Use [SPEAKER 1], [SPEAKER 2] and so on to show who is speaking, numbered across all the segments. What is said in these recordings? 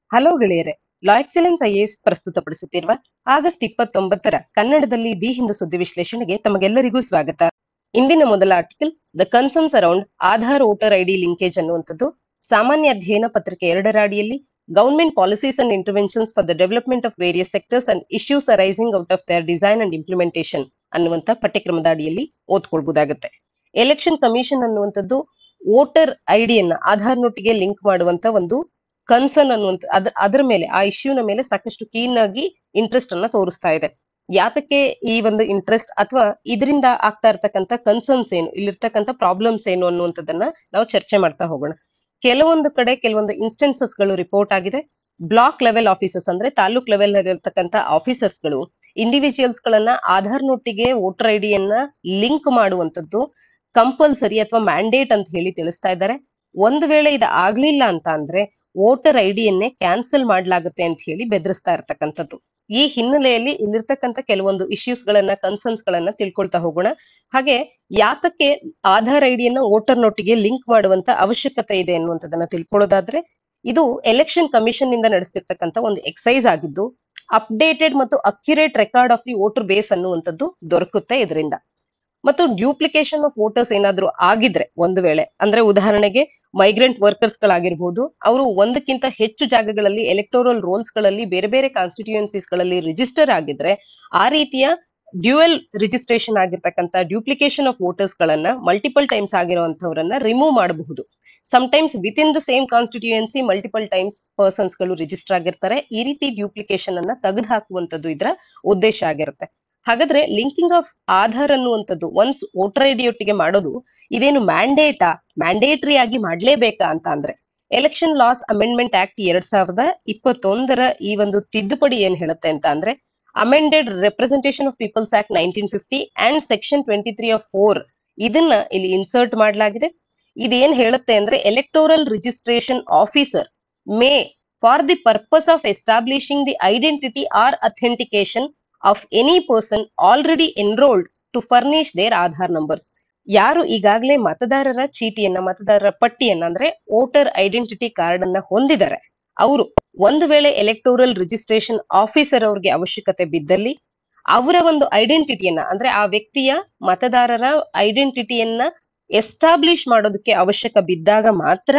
[SPEAKER 1] hello ಗೆಳೆಯರೆ law excellence IAS ಪ್ರಸ್ತುತಪಡಿಸುತ್ತಿರುವ August ಇಪ್ಪತ್ತೊಂಬತ್ತರ ಕನ್ನಡದಲ್ಲಿ ದಿ ಹಿಂದೂ ಸುದ್ದಿ ವಿಶ್ಲೇಷಣೆಗೆ ತಮಗೆಲ್ಲರಿಗೂ ಸ್ವಾಗತ ಇಂದಿನ ಮೊದಲ article the concerns around Aadhaar voter ID linkage ಅನ್ನುವಂಥದ್ದು ಸಾಮಾನ್ಯ ಅಧ್ಯಯನ ಪತ್ರಿಕೆ ಎರಡರ ಅಡಿಯಲ್ಲಿ government policies and interventions for the development of various sectors and issues arising out of their design and implementation ಅನ್ನುವಂಥ ಪಠ್ಯಕ್ರಮದ ಅಡಿಯಲ್ಲಿ ಓದ್ಕೊಳ್ಬಹುದಾಗುತ್ತೆ ಎಲೆಕ್ಷನ್ ಕಮಿಷನ್ ಅನ್ನುವಂಥದ್ದು ವೋಟರ್ ಐಡಿಯನ್ನ ಆಧಾರ್ನೊಟ್ಟಿಗೆ ಲಿಂಕ್ ಮಾಡುವಂತ ಒಂದು ಕನ್ಸರ್ನ್ ಅನ್ನುವಂತ ಅದ ಅದರ ಮೇಲೆ ಆ ಇಶ್ಯೂನ ಮೇಲೆ ಸಾಕಷ್ಟು ಕೀನ್ ಆಗಿ ಇಂಟ್ರೆಸ್ಟ್ ಅನ್ನ ತೋರಿಸ್ತಾ ಇದೆ ಯಾತಕ್ಕೆ ಈ ಒಂದು ಇಂಟ್ರೆಸ್ಟ್ ಅಥವಾ ಇದರಿಂದ ಆಗ್ತಾ ಇರ್ತಕ್ಕಂಥ ಕನ್ಸರ್ನ್ಸ್ ಏನು ಇಲ್ಲಿರ್ತಕ್ಕಂಥ ಪ್ರಾಬ್ಲಮ್ಸ್ ಏನು ಅನ್ನುವಂಥದ್ದನ್ನ ನಾವು ಚರ್ಚೆ ಮಾಡ್ತಾ ಹೋಗೋಣ ಕೆಲವೊಂದು ಕಡೆ ಕೆಲವೊಂದು ಇನ್ಸ್ಟೆನ್ಸಸ್ ಗಳು ರಿಪೋರ್ಟ್ ಆಗಿದೆ ಬ್ಲಾಕ್ ಲೆವೆಲ್ ಆಫೀಸರ್ಸ್ ಅಂದ್ರೆ ತಾಲೂಕ್ ಲೆವೆಲ್ ಇರತಕ್ಕಂಥ ಆಫೀಸರ್ಸ್ ಗಳು ಇಂಡಿವಿಜುವಲ್ಸ್ ಗಳನ್ನ ಆಧಾರ್ನೊಟ್ಟಿಗೆ ವೋಟರ್ ಐಡಿಯನ್ನ ಲಿಂಕ್ ಮಾಡುವಂತದ್ದು ಕಂಪಲ್ಸರಿ ಅಥವಾ ಮ್ಯಾಂಡೇಟ್ ಅಂತ ಹೇಳಿ ತಿಳಿಸ್ತಾ ಇದ್ದಾರೆ ಒಂದು ವೇಳೆ ಇದು ಆಗ್ಲಿಲ್ಲ ಅಂತ ಅಂದ್ರೆ ವೋಟರ್ ಐಡಿಯನ್ನೇ ಕ್ಯಾನ್ಸಲ್ ಮಾಡ್ಲಾಗುತ್ತೆ ಅಂತ ಹೇಳಿ ಬೆದರಿಸ್ತಾ ಇರ್ತಕ್ಕಂಥದ್ದು ಈ ಹಿನ್ನೆಲೆಯಲ್ಲಿ ಇಲ್ಲಿರ್ತಕ್ಕಂಥ ಕೆಲವೊಂದು ಇಶ್ಯೂಸ್ ಗಳನ್ನ ಕನ್ಸರ್ನ್ಸ್ ಗಳನ್ನ ತಿಳ್ಕೊಳ್ತಾ ಹೋಗೋಣ ಹಾಗೆ ಯಾತಕ್ಕೆ ಆಧಾರ್ ಐಡಿಯನ್ನ ವೋಟರ್ ನೊಟ್ಟಿಗೆ ಲಿಂಕ್ ಮಾಡುವಂತ ಅವಶ್ಯಕತೆ ಇದೆ ಅನ್ನುವಂಥದ್ದನ್ನ ತಿಳ್ಕೊಳ್ಳೋದಾದ್ರೆ ಇದು ಎಲೆಕ್ಷನ್ ಕಮಿಷನ್ ನಿಂದ ನಡೆಸ್ತಿರ್ತಕ್ಕಂಥ ಒಂದು ಎಕ್ಸೈಸ್ ಆಗಿದ್ದು ಅಪ್ಡೇಟೆಡ್ ಮತ್ತು accurate record of the voter base ಅನ್ನುವಂಥದ್ದು ದೊರಕುತ್ತೆ ಇದರಿಂದ ಮತ್ತು ಡ್ಯೂಪ್ಲಿಕೇಶನ್ ಆಫ್ ವೋಟರ್ಸ್ ಏನಾದ್ರೂ ಆಗಿದ್ರೆ ಒಂದು ವೇಳೆ ಅಂದ್ರೆ ಉದಾಹರಣೆಗೆ ಮೈಗ್ರೆಂಟ್ ವರ್ಕರ್ಸ್ ಗಳಾಗಿರ್ಬೋದು ಅವರು ಒಂದಕ್ಕಿಂತ ಹೆಚ್ಚು ಜಾಗಗಳಲ್ಲಿ ಎಲೆಕ್ಟೋರಲ್ ರೋಲ್ಸ್ ಗಳಲ್ಲಿ ಬೇರೆ ಬೇರೆ ಕಾನ್ಸ್ಟಿಟ್ಯೂಯನ್ಸೀಸ್ ಗಳಲ್ಲಿ ರಿಜಿಸ್ಟರ್ ಆಗಿದ್ರೆ ಆ ರೀತಿಯ ಡ್ಯೂಯಲ್ ರಿಜಿಸ್ಟ್ರೇಷನ್ ಆಗಿರ್ತಕ್ಕಂಥ ಡ್ಯೂಪ್ಲಿಕೇಶನ್ ಆಫ್ ವೋಟರ್ಸ್ ಗಳನ್ನ ಮಲ್ಟಿಪಲ್ ಟೈಮ್ಸ್ ಆಗಿರುವಂತವರನ್ನ ರಿಮೂವ್ ಮಾಡಬಹುದು times with in the same constituency multiple times persons ಗಳು ರಿಜಿಸ್ಟರ್ ಆಗಿರ್ತಾರೆ ಈ ರೀತಿ ಡ್ಯೂಪ್ಲಿಕೇಶನ್ ಅನ್ನ ತೆಗೆದು ಹಾಕುವಂತದ್ದು ಇದರ ಉದ್ದೇಶ ಆಗಿರುತ್ತೆ ಹಾಗಾದ್ರೆ ಲಿಂಕಿಂಗ್ ಆಫ್ ಆಧಾರ್ ಅನ್ನುವಂಥದ್ದು ಒನ್ಸ್ ವೋಟರ್ ಐಡಿ ಒಟ್ಟಿಗೆ ಮಾಡೋದು ಇದೇನು ಮ್ಯಾಂಡೇಟಾ ಮ್ಯಾಂಡೇಟರಿ ಆಗಿ ಮಾಡ್ಲೇಬೇಕಾ ಅಂತ ಅಂದ್ರೆ ಎಲೆಕ್ಷನ್ ಲಾಸ್ ಅಮೆಂಡ್ಮೆಂಟ್ ಆಕ್ಟ್ ಎರಡ್ ಸಾವಿರದ ಇಪ್ಪತ್ತೊಂದರ ಈ ಒಂದು ತಿದ್ದುಪಡಿ ಏನ್ ಹೇಳುತ್ತೆ ಅಂತ ಅಂದ್ರೆ amended representation of people's act nineteen fifty and section twenty three of four ಇದನ್ನ ಇಲ್ಲಿ ಇನ್ಸರ್ಟ್ ಮಾಡಲಾಗಿದೆ ಇದೇನ್ ಹೇಳುತ್ತೆ ಅಂದ್ರೆ electoral registration officer may for the purpose of establishing the identity or authentication of any person already enrolled to furnish their Aadhaar numbers ಯಾರು ಈಗಾಗಲೇ ಮತದಾರರ ಚೀಟಿಯನ್ನ ಮತದಾರರ ಪಟ್ಟಿಯನ್ನ ಅಂದ್ರೆ ವೋಟರ್ ಐಡೆಂಟಿಟಿ ಕಾರ್ಡ್ ಅನ್ನ ಹೊಂದಿದ್ದಾರೆ ಅವರು ಒಂದು ವೇಳೆ ಎಲೆಕ್ಟೋರಲ್ ರಿಜಿಸ್ಟ್ರೇಷನ್ ಆಫೀಸರ್ ಅವ್ರಿಗೆ ಅವಶ್ಯಕತೆ ಬಿದ್ದಲ್ಲಿ ಅವರ ಒಂದು ಐಡೆಂಟಿಟಿಯನ್ನ ಅಂದ್ರೆ ಆ ವ್ಯಕ್ತಿಯ ಮತದಾರರ ಐಡೆಂಟಿಟಿಯನ್ನ ಎಸ್ಟಾಬ್ಲಿಷ್ ಮಾಡೋದಕ್ಕೆ ಅವಶ್ಯಕ ಬಿದ್ದಾಗ ಮಾತ್ರ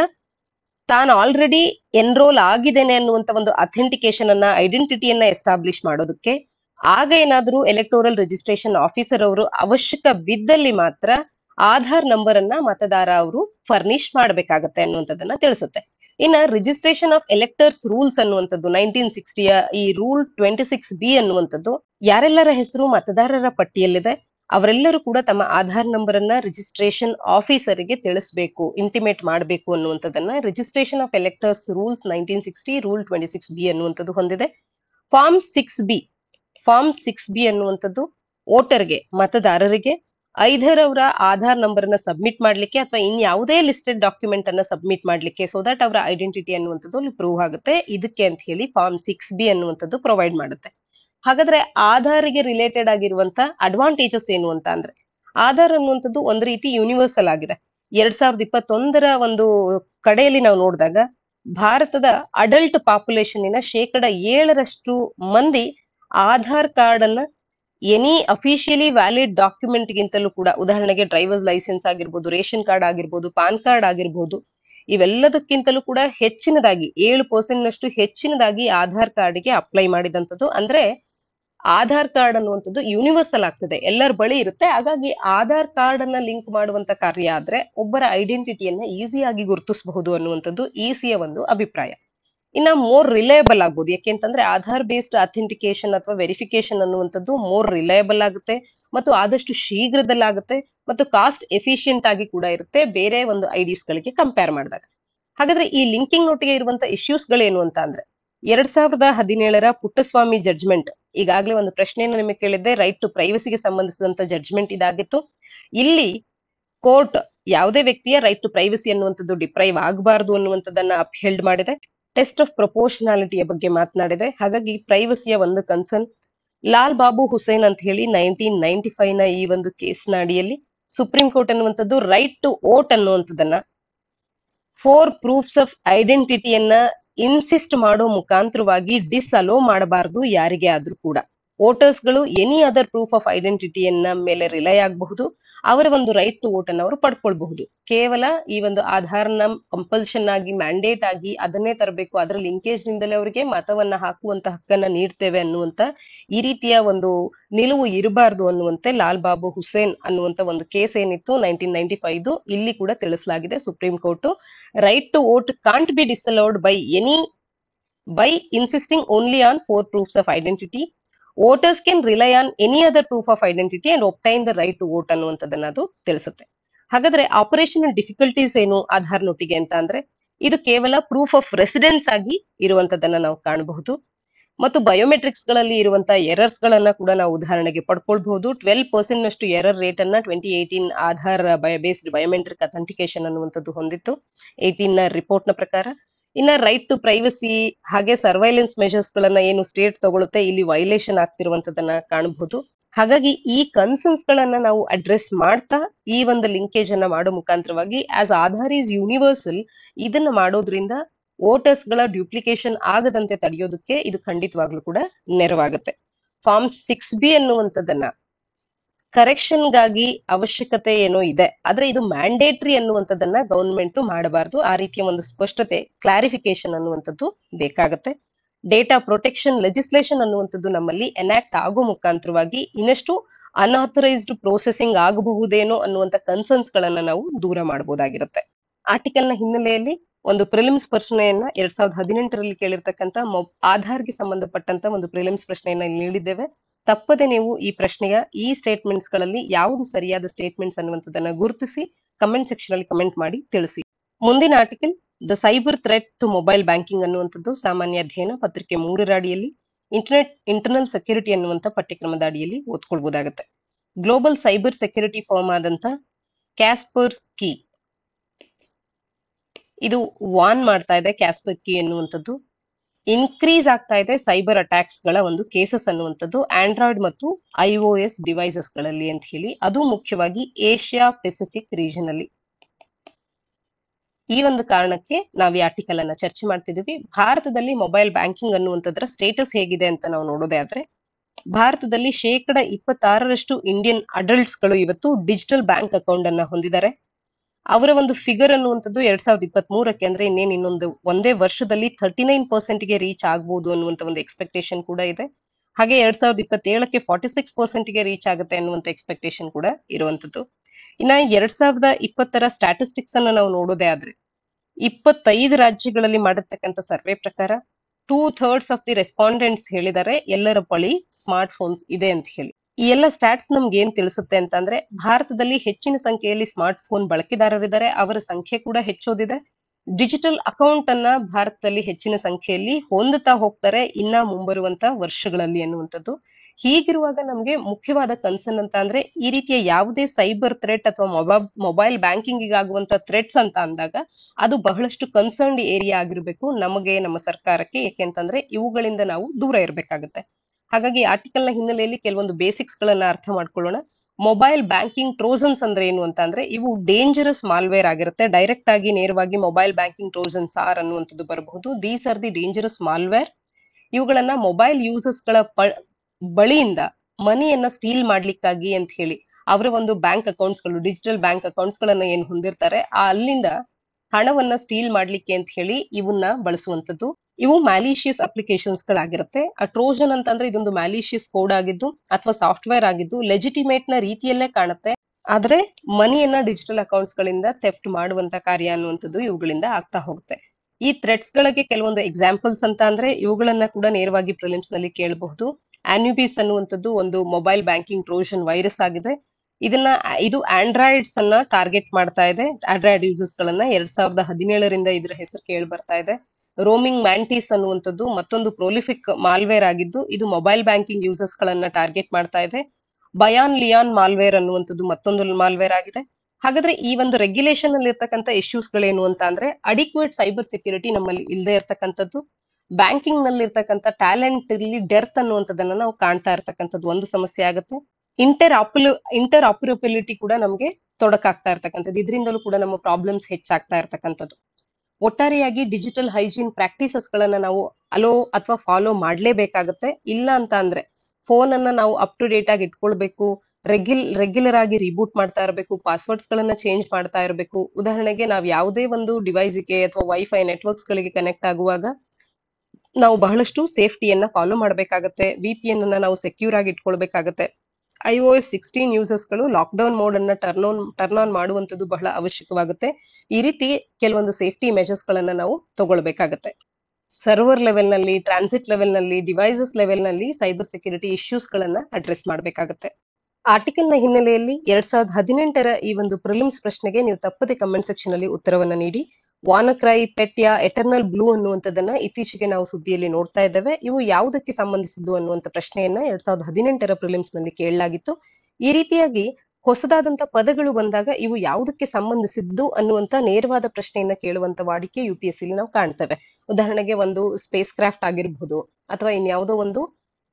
[SPEAKER 1] ತಾನು ಆಲ್ರೆಡಿ ಎನ್ರೋಲ್ ಆಗಿದ್ದೇನೆ ಅನ್ನುವಂತ ಒಂದು ಅಥೆಂಟಿಕೇಶನ್ ಅನ್ನ ಐಡೆಂಟಿಟಿಯನ್ನ ಎಸ್ಟಾಬ್ಲಿಷ್ ಮಾಡೋದಕ್ಕೆ ಆಗ ಏನಾದ್ರೂ ಎಲೆಕ್ಟೋರಲ್ ರಿಜಿಸ್ಟ್ರೇಷನ್ ಆಫೀಸರ್ ಅವರು ಅವಶ್ಯಕ ಬಿದ್ದಲ್ಲಿ ಮಾತ್ರ ಆಧಾರ್ ನಂಬರ್ ಅನ್ನ ಮತದಾರ ಅವರು ಫರ್ನಿಶ್ ಮಾಡ್ಬೇಕಾಗತ್ತೆ ಅನ್ನುವಂಥದ್ದನ್ನ ತಿಳಿಸುತ್ತೆ ಇನ್ನ ರಿಜಿಸ್ಟ್ರೇಷನ್ ಆಫ್ ಎಲೆಕ್ಟರ್ಸ್ ರೂಲ್ಸ್ ಅನ್ನುವಂಥದ್ದು ನೈನ್ಟೀನ್ ಸಿಕ್ಸ್ಟಿಯ ಈ ರೂಲ್ ಟ್ವೆಂಟಿ ಸಿಕ್ಸ್ ಬಿ ಅನ್ನುವಂಥದ್ದು ಯಾರೆಲ್ಲರ ಹೆಸರು ಮತದಾರರ ಪಟ್ಟಿಯಲ್ಲಿದೆ ಅವರೆಲ್ಲರೂ ಕೂಡ ತಮ್ಮ ಆಧಾರ್ ನಂಬರ್ ಅನ್ನ ರಿಜಿಸ್ಟ್ರೇಷನ್ ಆಫೀಸರಿಗೆ ತಿಳಿಸಬೇಕು ಇಂಟಿಮೇಟ್ ಮಾಡಬೇಕು ಅನ್ನುವಂಥದ್ದನ್ನ registration of electors rules nineteen sixty rule twenty six B ಅನ್ನುವಂಥದ್ದು ಹೊಂದಿದೆ form six B form six B ಅನ್ನುವಂಥದ್ದು ವೋಟರ್ಗೆ ಮತದಾರರಿಗೆ ಐದರ್ ಅವರ ಆಧಾರ್ ನಂಬರ್ ಅನ್ನ ಸಬ್ಮಿಟ್ ಮಾಡ್ಲಿಕ್ಕೆ ಅಥವಾ ಇನ್ ಯಾವುದೇ ಲಿಸ್ಟೆಡ್ ಡಾಕ್ಯುಮೆಂಟ್ ಅನ್ನ ಸಬ್ಮಿಟ್ ಮಾಡ್ಲಿಕ್ಕೆ ಸೊ ದಟ್ ಅವರ ಐಡೆಂಟಿಟಿ ಅನ್ನುವಂಥದ್ದು ಅಲ್ಲಿ ಪ್ರೂವ್ ಆಗುತ್ತೆ ಇದಕ್ಕೆ ಅಂತ ಹೇಳಿ ಫಾರ್ಮ್ ಸಿಕ್ಸ್ ಬಿ ಅನ್ನುವಂಥದ್ದು ಪ್ರೊವೈಡ್ ಮಾಡುತ್ತೆ ಹಾಗಾದ್ರೆ ಆಧಾರ್ಗೆ ರಿಲೇಟೆಡ್ ಆಗಿರುವಂತ ಅಡ್ವಾಂಟೇಜಸ್ ಏನು ಅಂತ ಅಂದ್ರೆ ಆಧಾರ್ ಅನ್ನುವಂಥದ್ದು ಒಂದು ರೀತಿ ಯೂನಿವರ್ಸಲ್ ಆಗಿದೆ ಎರಡ್ ಸಾವಿರದ ಇಪ್ಪತ್ತೊಂದರ ಒಂದು ಕಡೆಯಲ್ಲಿ ನಾವು ನೋಡಿದಾಗ ಭಾರತದ ಅಡಲ್ಟ್ ಪಾಪ್ಯುಲೇಷನ್ನಿನ ಶೇಕಡ ಏಳರಷ್ಟು ಮಂದಿ ಆಧಾರ್ ಕಾರ್ಡ್ ಅನ್ನ ಎನಿ ಅಫಿಷಿಯಲಿ ವ್ಯಾಲಿಡ್ ಡಾಕ್ಯುಮೆಂಟ್ ಗಿಂತಲೂ ಕೂಡ ಉದಾಹರಣೆಗೆ ಡ್ರೈವರ್ಸ್ ಲೈಸೆನ್ಸ್ ಆಗಿರ್ಬೋದು ರೇಷನ್ ಕಾರ್ಡ್ ಆಗಿರ್ಬೋದು ಪಾನ್ ಕಾರ್ಡ್ ಆಗಿರ್ಬೋದು ಇವೆಲ್ಲದಕ್ಕಿಂತಲೂ ಕೂಡ ಹೆಚ್ಚಿನದಾಗಿ ಏಳು ಪರ್ಸೆಂಟ್ ನಷ್ಟು ಹೆಚ್ಚಿನದಾಗಿ ಆಧಾರ್ ಕಾರ್ಡ್ಗೆ ಅಪ್ಲೈ ಮಾಡಿದಂಥದ್ದು ಅಂದ್ರೆ ಆಧಾರ್ ಕಾರ್ಡ್ ಅನ್ನುವಂಥದ್ದು ಯೂನಿವರ್ಸಲ್ ಆಗ್ತದೆ ಎಲ್ಲರ ಬಳಿ ಇರುತ್ತೆ ಹಾಗಾಗಿ ಆಧಾರ್ ಕಾರ್ಡ್ ಅನ್ನ ಲಿಂಕ್ ಮಾಡುವಂತ ಕಾರ್ಯ ಆದ್ರೆ ಒಬ್ಬರ ಐಡೆಂಟಿಟಿಯನ್ನ ಈಸಿಯಾಗಿ ಗುರುತಿಸಬಹುದು ಅನ್ನುವಂಥದ್ದು ಈಸಿಯ ಒಂದು ಅಭಿಪ್ರಾಯ ಇನ್ನ ಮೋರ್ ರಿಲಯಬಲ್ ಆಗ್ಬೋದು ಯಾಕೆಂತಂದ್ರೆ ಆಧಾರ್ ಬೇಸ್ಡ್ ಅಥೆಂಟಿಕೇಶನ್ ಅಥವಾ ವೆರಿಫಿಕೇಶನ್ ಅನ್ನುವಂಥದ್ದು ಮೋರ್ ರಿಲಯಬಲ್ ಆಗುತ್ತೆ ಮತ್ತು ಆದಷ್ಟು ಶೀಘ್ರದಲ್ಲಾಗುತ್ತೆ ಮತ್ತು ಕಾಸ್ಟ್ ಎಫಿಷಿಯಂಟ್ ಆಗಿ ಕೂಡ ಇರುತ್ತೆ ಬೇರೆ ಒಂದು ಐಡಿಸ್ ಗಳಿಗೆ ಕಂಪೇರ್ ಮಾಡಿದಾಗ ಹಾಗಾದ್ರೆ ಈ ಲಿಂಕಿಂಗ್ ನೊಟ್ಟಿಗೆ ಇರುವಂತ ಇಶ್ಯೂಸ್ ಗಳೇನು ಅಂತ ಅಂದ್ರೆ ಎರಡ್ ಸಾವಿರದ ಹದಿನೇಳರ ಪುಟ್ಟಸ್ವಾಮಿ ಜಡ್ಜ್ಮೆಂಟ್ ಈಗಾಗಲೇ ಒಂದು ಪ್ರಶ್ನೆಯನ್ನು ನಿಮಗೆ ಕೇಳಿದ್ದೆ ರೈಟ್ ಟು ಪ್ರೈವಸಿಗೆ ಸಂಬಂಧಿಸಿದಂತ ಜಡ್ಜ್ಮೆಂಟ್ ಇದಾಗಿತ್ತು ಇಲ್ಲಿ ಕೋರ್ಟ್ ಯಾವುದೇ ವ್ಯಕ್ತಿಯ ರೈಟ್ ಟು ಪ್ರೈವಸಿ ಅನ್ನುವಂಥದ್ದು ಡಿಪ್ರೈವ್ ಆಗಬಾರದು ಅನ್ನುವಂಥದ್ದನ್ನ ಅಪ್ಹೆಲ್ಡ್ ಮಾಡಿದೆ ಟೆಸ್ಟ್ ಆಫ್ ಪ್ರೊಪೋರ್ಷನಾಲಿಟಿಯ ಬಗ್ಗೆ ಮಾತನಾಡಿದೆ ಹಾಗಾಗಿ ಪ್ರೈವಸಿಯ ಒಂದು ಕನ್ಸರ್ನ್ ಲಾಲ್ ಬಾಬು ಹುಸೇನ್ ಅಂತ ಹೇಳಿ ನೈನ್ಟೀನ್ ನೈನ್ಟಿ ಫೈವ್ ನ ಈ ಒಂದು ಕೇಸ್ನ ಅಡಿಯಲ್ಲಿ ಸುಪ್ರೀಂ ಕೋರ್ಟ್ ಅನ್ನುವಂಥದ್ದು ರೈಟ್ ಟು ವೋಟ್ ಅನ್ನುವಂಥದ್ದನ್ನ ಫೋರ್ ಪ್ರೂಫ್ಸ್ ಆಫ್ ಐಡೆಂಟಿಟಿಯನ್ನ ಇನ್ಸಿಸ್ಟ್ ಮಾಡೋ ಮುಖಾಂತರವಾಗಿ ಡಿಸ್ ಅಲೋ ಮಾಡಬಾರದು ಯಾರಿಗೆ ಆದ್ರೂ ಕೂಡ ವೋಟರ್ಸ್ ಗಳು ಎನಿ ಅದರ್ ಪ್ರೂಫ್ ಆಫ್ ಐಡೆಂಟಿಟಿಯನ್ನ ಮೇಲೆ ರಿಲೈ ಆಗಬಹುದು ಅವರ ಒಂದು ರೈಟ್ ಟು ವೋಟ್ ಅನ್ನು ಅವರು ಪಡ್ಕೊಳ್ಬಹುದು ಕೇವಲ ಈ ಒಂದು ಆಧಾರ್ನ ಕಂಪಲ್ಷನ್ ಆಗಿ ಮ್ಯಾಂಡೇಟ್ ಆಗಿ ಅದನ್ನೇ ತರಬೇಕು ಅದರ ಲಿಂಕೇಜ್ ನಿಂದಲೇ ಅವರಿಗೆ ಮತವನ್ನ ಹಾಕುವಂತ ಹಕ್ಕನ್ನ ನೀಡ್ತೇವೆ ಅನ್ನುವಂತ ಈ ರೀತಿಯ ಒಂದು ನಿಲುವು ಇರಬಾರ್ದು ಅನ್ನುವಂತೆ ಲಾಲ್ ಬಾಬು ಹುಸೇನ್ ಅನ್ನುವಂತ ಒಂದು ಕೇಸ್ ಏನಿತ್ತು ನೈನ್ಟೀನ್ ನೈನ್ಟಿ ಫೈವ್ ಇಲ್ಲಿ ಕೂಡ ತಿಳಿಸಲಾಗಿದೆ supreme court right to vote can't be disallowed by any by insisting only on four proofs of identity voters can rely on any other proof of identity and obtain the right to vote ಅನ್ನುವಂಥದ್ದನ್ನ ಅದು ತಿಳಿಸುತ್ತೆ ಹಾಗಾದ್ರೆ operational difficulties ಏನು ಆಧಾರ್ ನೋಟಿಗೆ ಅಂತ ಅಂದ್ರೆ ಇದು ಕೇವಲ proof of residence ಆಗಿ ಇರುವಂತದ್ದನ್ನ ನಾವು ಕಾಣಬಹುದು ಮತ್ತು ಬಯೋಮೆಟ್ರಿಕ್ಸ್ ಗಳಲ್ಲಿ ಇರುವಂತಹ ಎರರ್ಸ್ ಗಳನ್ನ ಕೂಡ ನಾವು ಉದಾಹರಣೆಗೆ ಪಡ್ಕೊಳ್ಬಹುದು ಟ್ವೆಲ್ ಪರ್ಸೆಂಟ್ ನಷ್ಟು ಎರರ್ ರೇಟ್ ಅನ್ನ twenty eighteen Aadhaar based biometric authentication ಅನ್ನುವಂಥದ್ದು ಹೊಂದಿತ್ತು ಏಯ್ಟೀನ್ ನ ರಿಪೋರ್ಟ್ ನ ಪ್ರಕಾರ ಇನ್ನ ರೈಟ್ ಟು ಪ್ರೈವಸಿ ಹಾಗೆ ಸರ್ವೈಲೆನ್ಸ್ ಮೆಷರ್ಸ್ ಗಳನ್ನ ಏನು ಸ್ಟೇಟ್ ತಗೊಳುತ್ತೆ ಇಲ್ಲಿ ವೈಲೇಷನ್ ಆಗ್ತಿರುವಂತದನ್ನ ಕಾಣಬಹುದು ಹಾಗಾಗಿ ಈ ಕನ್ಸರ್ನ್ಸ್ ಗಳನ್ನ ನಾವು ಅಡ್ರೆಸ್ ಮಾಡ್ತಾ ಈ ಒಂದು ಲಿಂಕೇಜ್ ಅನ್ನ ಮಾಡೋ ಮುಖಾಂತರವಾಗಿ ಆಸ್ ಆಧಾರ್ ಈಸ್ ಯೂನಿವರ್ಸಲ್ ಇದನ್ನ ಮಾಡೋದ್ರಿಂದ ವೋಟರ್ಸ್ ಗಳ ಡ್ಯೂಪ್ಲಿಕೇಶನ್ ಆಗದಂತೆ ತಡೆಯೋದಕ್ಕೆ ಇದು ಖಂಡಿತವಾಗ್ಲೂ ಕೂಡ ನೆರವಾಗುತ್ತೆ ಫಾರ್ಮ್ ಸಿಕ್ಸ್ ಬಿ ಅನ್ನುವಂಥದ್ದನ್ನ ಕರೆಕ್ಷನ್ ಗಾಗಿ ಅವಶ್ಯಕತೆ ಏನೋ ಇದೆ ಆದ್ರೆ ಇದು ಮ್ಯಾಂಡೇಟ್ರಿ ಅನ್ನುವಂಥದ್ದನ್ನ ಗವರ್ಮೆಂಟ್ ಮಾಡಬಾರ್ದು ಆ ರೀತಿಯ ಒಂದು ಸ್ಪಷ್ಟತೆ ಕ್ಲಾರಿಫಿಕೇಶನ್ ಅನ್ನುವಂಥದ್ದು ಬೇಕಾಗತ್ತೆ ಡೇಟಾ ಪ್ರೊಟೆಕ್ಷನ್ ಲೆಜಿಸ್ಲೇಷನ್ ಅನ್ನುವಂಥದ್ದು ನಮ್ಮಲ್ಲಿ ಎನಾಕ್ಟ್ ಆಗೋ ಮುಖಾಂತರವಾಗಿ ಇನ್ನಷ್ಟು ಅನ್ಆಥರೈಸ್ಡ್ ಪ್ರೊಸೆಸಿಂಗ್ ಆಗಬಹುದೇನೋ ಅನ್ನುವಂಥ ಕನ್ಸರ್ನ್ಸ್ ಗಳನ್ನ ನಾವು ದೂರ ಮಾಡಬಹುದಾಗಿರುತ್ತೆ ಆರ್ಟಿಕಲ್ ನ ಹಿನ್ನೆಲೆಯಲ್ಲಿ ಒಂದು ಪ್ರಿಲಿಮ್ಸ್ ಪ್ರಶ್ನೆಯನ್ನ ಎರಡ್ ಸಾವಿರದ ಹದಿನೆಂಟರಲ್ಲಿ ಕೇಳಿರ್ತಕ್ಕಂಥ ಆಧಾರ್ಗೆ ಸಂಬಂಧಪಟ್ಟಂತ ಒಂದು ಪ್ರಿಲಿಮ್ಸ್ ಪ್ರಶ್ನೆಯನ್ನ ಇಲ್ಲಿ ನೀಡಿದ್ದೇವೆ ತಪ್ಪದೆ ನೀವು ಈ ಪ್ರಶ್ನೆಯ ಈ ಸ್ಟೇಟ್ಮೆಂಟ್ಸ್ ಗಳಲ್ಲಿ ಯಾವುದು ಸರಿಯಾದ ಸ್ಟೇಟ್ಮೆಂಟ್ಸ್ ಅನ್ನುವಂಥದ್ದನ್ನ ಗುರುತಿಸಿ ಕಮೆಂಟ್ ಸೆಕ್ಷನ್ ಅಲ್ಲಿ ಕಮೆಂಟ್ ಮಾಡಿ ತಿಳಿಸಿ ಮುಂದಿನ article the cyber threat to mobile banking ಅನ್ನುವಂಥದ್ದು ಸಾಮಾನ್ಯ ಅಧ್ಯಯನ ಪತ್ರಿಕೆ ಮೂರರ ಅಡಿಯಲ್ಲಿ ಇಂಟರ್ನೆಟ್ ಇಂಟರ್ನಲ್ ಸೆಕ್ಯೂರಿಟಿ ಅನ್ನುವಂಥ ಪಠ್ಯಕ್ರಮದ ಅಡಿಯಲ್ಲಿ ಓದ್ಕೊಳ್ಬಹುದಾಗುತ್ತೆ ಗ್ಲೋಬಲ್ ಸೈಬರ್ ಸೆಕ್ಯೂರಿಟಿ ಫರ್ಮ್ ಆದಂತ ಕ್ಯಾಸ್ಪರ್ಸ್ ಕೀ ಇದು ವಾನ್ ಮಾಡ್ತಾ ಇದೆ ಕ್ಯಾಸ್ಪರ್ ಕೀ ಎನ್ನುವಂಥದ್ದು ಇನ್ಕ್ರೀಸ್ ಆಗ್ತಾ ಇದೆ ಸೈಬರ್ ಅಟ್ಯಾಕ್ಸ್ ಗಳ ಒಂದು ಕೇಸಸ್ ಅನ್ನುವಂಥದ್ದು ಆಂಡ್ರಾಯ್ಡ್ ಮತ್ತು ಐಒಎಸ್ ಡಿವೈಸಸ್ ಗಳಲ್ಲಿ ಅಂತ ಹೇಳಿ ಅದು ಮುಖ್ಯವಾಗಿ ಏಷ್ಯಾ ಪೆಸಿಫಿಕ್ ರೀಜನ್ ಅಲ್ಲಿ ಈ ಒಂದು ಕಾರಣಕ್ಕೆ ನಾವು ಈ ಆರ್ಟಿಕಲ್ ಅನ್ನ ಚರ್ಚೆ ಮಾಡ್ತಿದೀವಿ ಭಾರತದಲ್ಲಿ ಮೊಬೈಲ್ ಬ್ಯಾಂಕಿಂಗ್ ಅನ್ನುವಂಥದ್ರ ಸ್ಟೇಟಸ್ ಹೇಗಿದೆ ಅಂತ ನಾವು ನೋಡೋದೇ ಆದ್ರೆ ಭಾರತದಲ್ಲಿ ಶೇಕಡ ಇಪ್ಪತ್ತಾರರಷ್ಟು ಇಂಡಿಯನ್ ಅಡಲ್ಟ್ಸ್ ಗಳು ಇವತ್ತು ಡಿಜಿಟಲ್ ಬ್ಯಾಂಕ್ ಅಕೌಂಟ್ ಅನ್ನ ಹೊಂದಿದ್ದಾರೆ ಅವರ ಒಂದು ಫಿಗರ್ ಅನ್ನುವಂಥದ್ದು ಎರಡ್ ಸಾವಿರದ ಇಪ್ಪತ್ತ್ ಮೂರಕ್ಕೆ ಅಂದ್ರೆ ಇನ್ನೇನು ಇನ್ನೊಂದು ಒಂದೇ ವರ್ಷದಲ್ಲಿ ಥರ್ಟಿ ನೈನ್ ಪರ್ಸೆಂಟ್ ಗೆ ರೀಚ್ ಆಗ್ಬಹುದು ಅನ್ನುವಂತ ಒಂದು ಎಕ್ಸ್ಪೆಕ್ಟೇಷನ್ ಕೂಡ ಇದೆ ಹಾಗೆ ಎರಡ್ ಸಾವಿರದ ಇಪ್ಪತ್ತೇಳಕ್ಕೆ ಫಾರ್ಟಿ ಸಿಕ್ಸ್ ಪರ್ಸೆಂಟ್ ಗೆ ರೀಚ್ ಆಗುತ್ತೆ ಅನ್ನುವಂತ ಎಕ್ಸ್ಪೆಕ್ಟೇಷನ್ ಕೂಡ ಇರುವಂತದ್ದು ಇನ್ನ ಎರಡ್ ಸಾವಿರದ ಇಪ್ಪತ್ತರ ಸ್ಟಾಟಿಸ್ಟಿಕ್ಸ್ ಅನ್ನ ನಾವು ನೋಡೋದೇ ಆದ್ರೆ ಇಪ್ಪತ್ತೈದು ರಾಜ್ಯಗಳಲ್ಲಿ ಮಾಡಿರ್ತಕ್ಕಂಥ ಸರ್ವೆ ಪ್ರಕಾರ two thirds of the respondents ಹೇಳಿದ್ದಾರೆ ಎಲ್ಲರ ಬಳಿ ಸ್ಮಾರ್ಟ್ ಫೋನ್ಸ್ ಇದೆ ಅಂತ ಹೇಳಿ ಈ ಎಲ್ಲ ಸ್ಟಾಟ್ಸ್ ನಮ್ಗೆ ಏನ್ ತಿಳಿಸುತ್ತೆ ಅಂತಂದ್ರೆ ಭಾರತದಲ್ಲಿ ಹೆಚ್ಚಿನ ಸಂಖ್ಯೆಯಲ್ಲಿ ಸ್ಮಾರ್ಟ್ ಫೋನ್ ಬಳಕೆದಾರರಿದ್ದಾರೆ ಅವರ ಸಂಖ್ಯೆ ಕೂಡ ಹೆಚ್ಚೋದಿದೆ ಡಿಜಿಟಲ್ ಅಕೌಂಟ್ ಅನ್ನ ಭಾರತದಲ್ಲಿ ಹೆಚ್ಚಿನ ಸಂಖ್ಯೆಯಲ್ಲಿ ಹೊಂದುತ್ತಾ ಹೋಗ್ತಾರೆ ಇನ್ನ ಮುಂಬರುವಂತ ವರ್ಷಗಳಲ್ಲಿ ಅನ್ನುವಂಥದ್ದು ಹೀಗಿರುವಾಗ ನಮ್ಗೆ ಮುಖ್ಯವಾದ ಕನ್ಸರ್ನ್ ಅಂತ ಅಂದ್ರೆ ಈ ರೀತಿಯ ಯಾವುದೇ ಸೈಬರ್ ಥ್ರೆಟ್ ಅಥವಾ ಮೊಬೈಲ್ ಮೊಬೈಲ್ ಬ್ಯಾಂಕಿಂಗ್ ಆಗುವಂತ ಥ್ರೆಟ್ಸ್ ಅಂತ ಅಂದಾಗ ಅದು ಬಹಳಷ್ಟು ಕನ್ಸರ್ನ್ಡ್ ಏರಿಯಾ ಆಗಿರ್ಬೇಕು ನಮಗೆ ನಮ್ಮ ಸರ್ಕಾರಕ್ಕೆ ಯಾಕೆಂತಂದ್ರೆ ಇವುಗಳಿಂದ ನಾವು ದೂರ ಇರಬೇಕಾಗುತ್ತೆ ಹಾಗಾಗಿ ಆರ್ಟಿಕಲ್ ನ ಹಿನ್ನೆಲೆಯಲ್ಲಿ ಕೆಲವೊಂದು ಬೇಸಿಕ್ಸ್ ಗಳನ್ನ ಅರ್ಥ ಮಾಡ್ಕೊಳ್ಳೋಣ ಮೊಬೈಲ್ ಬ್ಯಾಂಕಿಂಗ್ ಟ್ರೋಸನ್ಸ್ ಅಂದ್ರೆ ಏನು ಅಂತ ಅಂದ್ರೆ ಇವು ಡೇಂಜರಸ್ ಮಾಲ್ವೇರ್ ಆಗಿರುತ್ತೆ ಡೈರೆಕ್ಟ್ ಆಗಿ ನೇರವಾಗಿ ಮೊಬೈಲ್ ಬ್ಯಾಂಕಿಂಗ್ ಟ್ರೋಸನ್ಸ್ ಆರ್ ಅನ್ನುವಂಥದ್ದು ಬರಬಹುದು these are the dangerous malware ಇವುಗಳನ್ನ ಮೊಬೈಲ್ ಯೂಸರ್ಸ್ ಗಳ ಬಳಿಯಿಂದ ಮನಿಯನ್ನ ಸ್ಟೀಲ್ ಮಾಡ್ಲಿಕ್ಕಾಗಿ ಅಂತ ಹೇಳಿ ಅವರ ಒಂದು ಬ್ಯಾಂಕ್ ಅಕೌಂಟ್ಸ್ ಗಳು ಡಿಜಿಟಲ್ ಬ್ಯಾಂಕ್ ಅಕೌಂಟ್ಸ್ ಗಳನ್ನ ಏನ್ ಹೊಂದಿರ್ತಾರೆ ಆ ಅಲ್ಲಿಂದ ಹಣವನ್ನ ಸ್ಟೀಲ್ ಮಾಡ್ಲಿಕ್ಕೆ ಅಂತ ಹೇಳಿ ಇವನ್ನ ಬಳಸುವಂತದ್ದು ಇವು ಮ್ಯಾಲಿಷಿಯಸ್ ಅಪ್ಲಿಕೇಶನ್ಸ್ ಗಳಾಗಿರುತ್ತೆ ಆ ಟ್ರೋಜನ್ ಅಂತಂದ್ರೆ ಇದೊಂದು ಮ್ಯಾಲಿಷಿಯಸ್ ಕೋಡ್ ಆಗಿದ್ದು ಅಥವಾ ಸಾಫ್ಟ್ವೇರ್ ಆಗಿದ್ದು ಲೆಜಿಟಿಮೇಟ್ ನ ರೀತಿಯಲ್ಲೇ ಕಾಣುತ್ತೆ ಆದ್ರೆ ಮನಿಯನ್ನ ಡಿಜಿಟಲ್ ಅಕೌಂಟ್ಸ್ ಗಳಿಂದ ಥೆಫ್ಟ್ ಮಾಡುವಂತ ಕಾರ್ಯ ಅನ್ನುವಂಥದ್ದು ಇವುಗಳಿಂದ ಆಗ್ತಾ ಹೋಗುತ್ತೆ ಈ ಥ್ರೆಟ್ಸ್ ಗಳಿಗೆ ಕೆಲವೊಂದು ಎಕ್ಸಾಂಪಲ್ಸ್ ಅಂತ ಅಂದ್ರೆ ಇವುಗಳನ್ನ ಕೂಡ ನೇರವಾಗಿ ಪ್ರಿಲಿಮ್ಸ್ ನಲ್ಲಿ ಕೇಳಬಹುದು ಆನ್ಯುಬಿಸ್ ಅನ್ನುವಂಥದ್ದು ಒಂದು ಮೊಬೈಲ್ ಬ್ಯಾಂಕಿಂಗ್ ಟ್ರೋಜನ್ ವೈರಸ್ ಆಗಿದೆ ಇದನ್ನ ಇದು ಆಂಡ್ರಾಯ್ಡ್ಸ್ ಅನ್ನ ಟಾರ್ಗೆಟ್ ಮಾಡ್ತಾ ಇದೆ ಆಂಡ್ರಾಯ್ಡ್ ಯೂಸರ್ಸ್ ಗಳನ್ನ ಎರಡ್ ಸಾವಿರದ ಹದಿನೇಳರಿಂದ ಇದರ ಹೆಸರು ಕೇಳಿ ಬರ್ತಾ ಇದೆ ರೋಮಿಂಗ್ ಮ್ಯಾಂಟಿಸ್ ಅನ್ನುವಂಥದ್ದು ಮತ್ತೊಂದು ಪ್ರೊಲಿಫಿಕ್ ಮಾಲ್ವೇರ್ ಆಗಿದ್ದು ಇದು ಮೊಬೈಲ್ ಬ್ಯಾಂಕಿಂಗ್ ಯೂಸರ್ಸ್ ಗಳನ್ನ ಟಾರ್ಗೆಟ್ ಮಾಡ್ತಾ ಇದೆ ಬಯಾನ್ ಲಿಯಾನ್ ಮಾಲ್ವೇರ್ ಅನ್ನುವಂಥದ್ದು ಮತ್ತೊಂದು ಮಾಲ್ವೇರ್ ಆಗಿದೆ ಹಾಗಾದ್ರೆ ಈ ಒಂದು ರೆಗ್ಯುಲೇಷನ್ ಅಲ್ಲಿ ಇರ್ತಕ್ಕಂಥ ಇಶ್ಯೂಸ್ ಗಳೇನು ಅಂತ ಅಂದ್ರೆ ಅಡಿಕ್ವೇಟ್ ಸೈಬರ್ ಸೆಕ್ಯೂರಿಟಿ ನಮ್ಮಲ್ಲಿ ಇಲ್ಲದೆ ಇರ್ತಕ್ಕಂಥದ್ದು ಬ್ಯಾಂಕಿಂಗ್ ನಲ್ಲಿ ಇರ್ತಕ್ಕಂಥ ಟ್ಯಾಲೆಂಟ್ ಇಲ್ಲಿ ಡೆರ್ತ್ ಅನ್ನುವಂಥದ್ದನ್ನ ನಾವು ಕಾಣ್ತಾ ಇರ್ತಕ್ಕಂಥದ್ದು ಒಂದು ಸಮಸ್ಯೆ ಆಗುತ್ತೆ ಇಂಟರ್ ಆಪುಲು ಇಂಟರ್ ಆಪರಬಿಲಿಟಿ ಕೂಡ ನಮಗೆ ತೊಡಕಾಗ್ತಾ ಇರ್ತಕ್ಕಂಥದ್ದು ಇದರಿಂದಲೂ ಕೂಡ ನಮ್ಮ ಪ್ರಾಬ್ಲಮ್ಸ್ ಹೆಚ್ಚಾಗ್ತಾ ಇರ್ತಕ್ಕಂಥದ್ದು ಒಟ್ಟಾರೆಯಾಗಿ ಡಿಜಿಟಲ್ ಹೈಜೀನ್ ಪ್ರಾಕ್ಟೀಸಸ್ ಗಳನ್ನ ನಾವು ಅಲೋ ಅಥವಾ ಫಾಲೋ ಮಾಡ್ಲೇಬೇಕಾಗತ್ತೆ ಇಲ್ಲ ಅಂತ ಅಂದ್ರೆ ಫೋನ್ ಅನ್ನ ನಾವು ಅಪ್ ಟು ಡೇಟ್ ಆಗಿ ಇಟ್ಕೊಳ್ಬೇಕು ರೆಗ್ಯುಲ್ ರೆಗ್ಯುಲರ್ ಆಗಿ ರಿಬೂಟ್ ಮಾಡ್ತಾ ಇರಬೇಕು ಪಾಸ್ವರ್ಡ್ಸ್ ಗಳನ್ನ ಚೇಂಜ್ ಮಾಡ್ತಾ ಇರಬೇಕು ಉದಾಹರಣೆಗೆ ನಾವು ಯಾವುದೇ ಒಂದು ಡಿವೈಸ್ಗೆ ಅಥವಾ ವೈಫೈ ನೆಟ್ವರ್ಕ್ಸ್ ಗಳಿಗೆ ಕನೆಕ್ಟ್ ಆಗುವಾಗ ನಾವು ಬಹಳಷ್ಟು ಸೇಫ್ಟಿಯನ್ನ ಫಾಲೋ ಮಾಡಬೇಕಾಗತ್ತೆ ವಿ ಪಿ ಎನ್ ಅನ್ನ ನಾವು ಸೆಕ್ಯೂರ್ ಆಗಿ ಇಟ್ಕೊಳ್ಬೇಕಾಗತ್ತೆ I O S sixteen users ಗಳು ಲಾಕ್ಡೌನ್ ಮೋಡ್ ಅನ್ನ ಟರ್ನ್ ಆನ್ ಟರ್ನ್ ಆನ್ ಮಾಡುವಂತದ್ದು ಬಹಳ ಅವಶ್ಯಕವಾಗುತ್ತೆ ಈ ರೀತಿ ಕೆಲವೊಂದು ಸೇಫ್ಟಿ ಮೆಜರ್ಸ್ ಗಳನ್ನ ನಾವು ತಗೊಳ್ಬೇಕಾಗತ್ತೆ ಸರ್ವರ್ ಲೆವೆಲ್ ನಲ್ಲಿ ಟ್ರಾನ್ಸಿಟ್ ಲೆವೆಲ್ ನಲ್ಲಿ ಡಿವೈಸಸ್ ಲೆವೆಲ್ ನಲ್ಲಿ ಸೈಬರ್ ಸೆಕ್ಯೂರಿಟಿ ಇಶ್ಯೂಸ್ ಗಳನ್ನ ಅಡ್ರೆಸ್ ಮಾಡಬೇಕಾಗತ್ತೆ ಆರ್ಟಿಕಲ್ ನ ಹಿನ್ನೆಲೆಯಲ್ಲಿ ಎರಡ್ ಸಾವಿರದ ಹದಿನೆಂಟರ ಈ ಒಂದು ಪ್ರಿಲಿಮ್ಸ್ ಪ್ರಶ್ನೆಗೆ ನೀವು ತಪ್ಪದೆ ಕಮೆಂಟ್ ಸೆಕ್ಷನ್ ಅಲ್ಲಿ ಉತ್ತರವನ್ನ ನೀಡಿ ವಾನಕ್ರೈ ಪೆಟ್ಯ ಎಟರ್ನಲ್ ಬ್ಲೂ ಅನ್ನುವಂಥದ್ದನ್ನ ಇತ್ತೀಚೆಗೆ ನಾವು ಸುದ್ದಿಯಲ್ಲಿ ನೋಡ್ತಾ ಇದ್ದೇವೆ ಇವು ಯಾವುದಕ್ಕೆ ಸಂಬಂಧಿಸಿದ್ದು ಅನ್ನುವಂಥ ಪ್ರಶ್ನೆಯನ್ನ ಎರಡ್ ಸಾವಿರದ ಹದಿನೆಂಟರ ಪ್ರಿಲಿಮ್ಸ್ ನಲ್ಲಿ ಕೇಳಲಾಗಿತ್ತು ಈ ರೀತಿಯಾಗಿ ಹೊಸದಾದಂತ ಪದಗಳು ಬಂದಾಗ ಇವು ಯಾವುದಕ್ಕೆ ಸಂಬಂಧಿಸಿದ್ದು ಅನ್ನುವಂತ ನೇರವಾದ ಪ್ರಶ್ನೆಯನ್ನ ಕೇಳುವಂತ ವಾಡಿಕೆ ಯು ಪಿ ಎಸ್ ಸಿ ನಾವು ಕಾಣ್ತೇವೆ ಉದಾಹರಣೆಗೆ ಒಂದು ಸ್ಪೇಸ್ ಕ್ರಾಫ್ಟ್ ಆಗಿರಬಹುದು ಅಥವಾ ಇನ್ಯಾವುದೋ ಒಂದು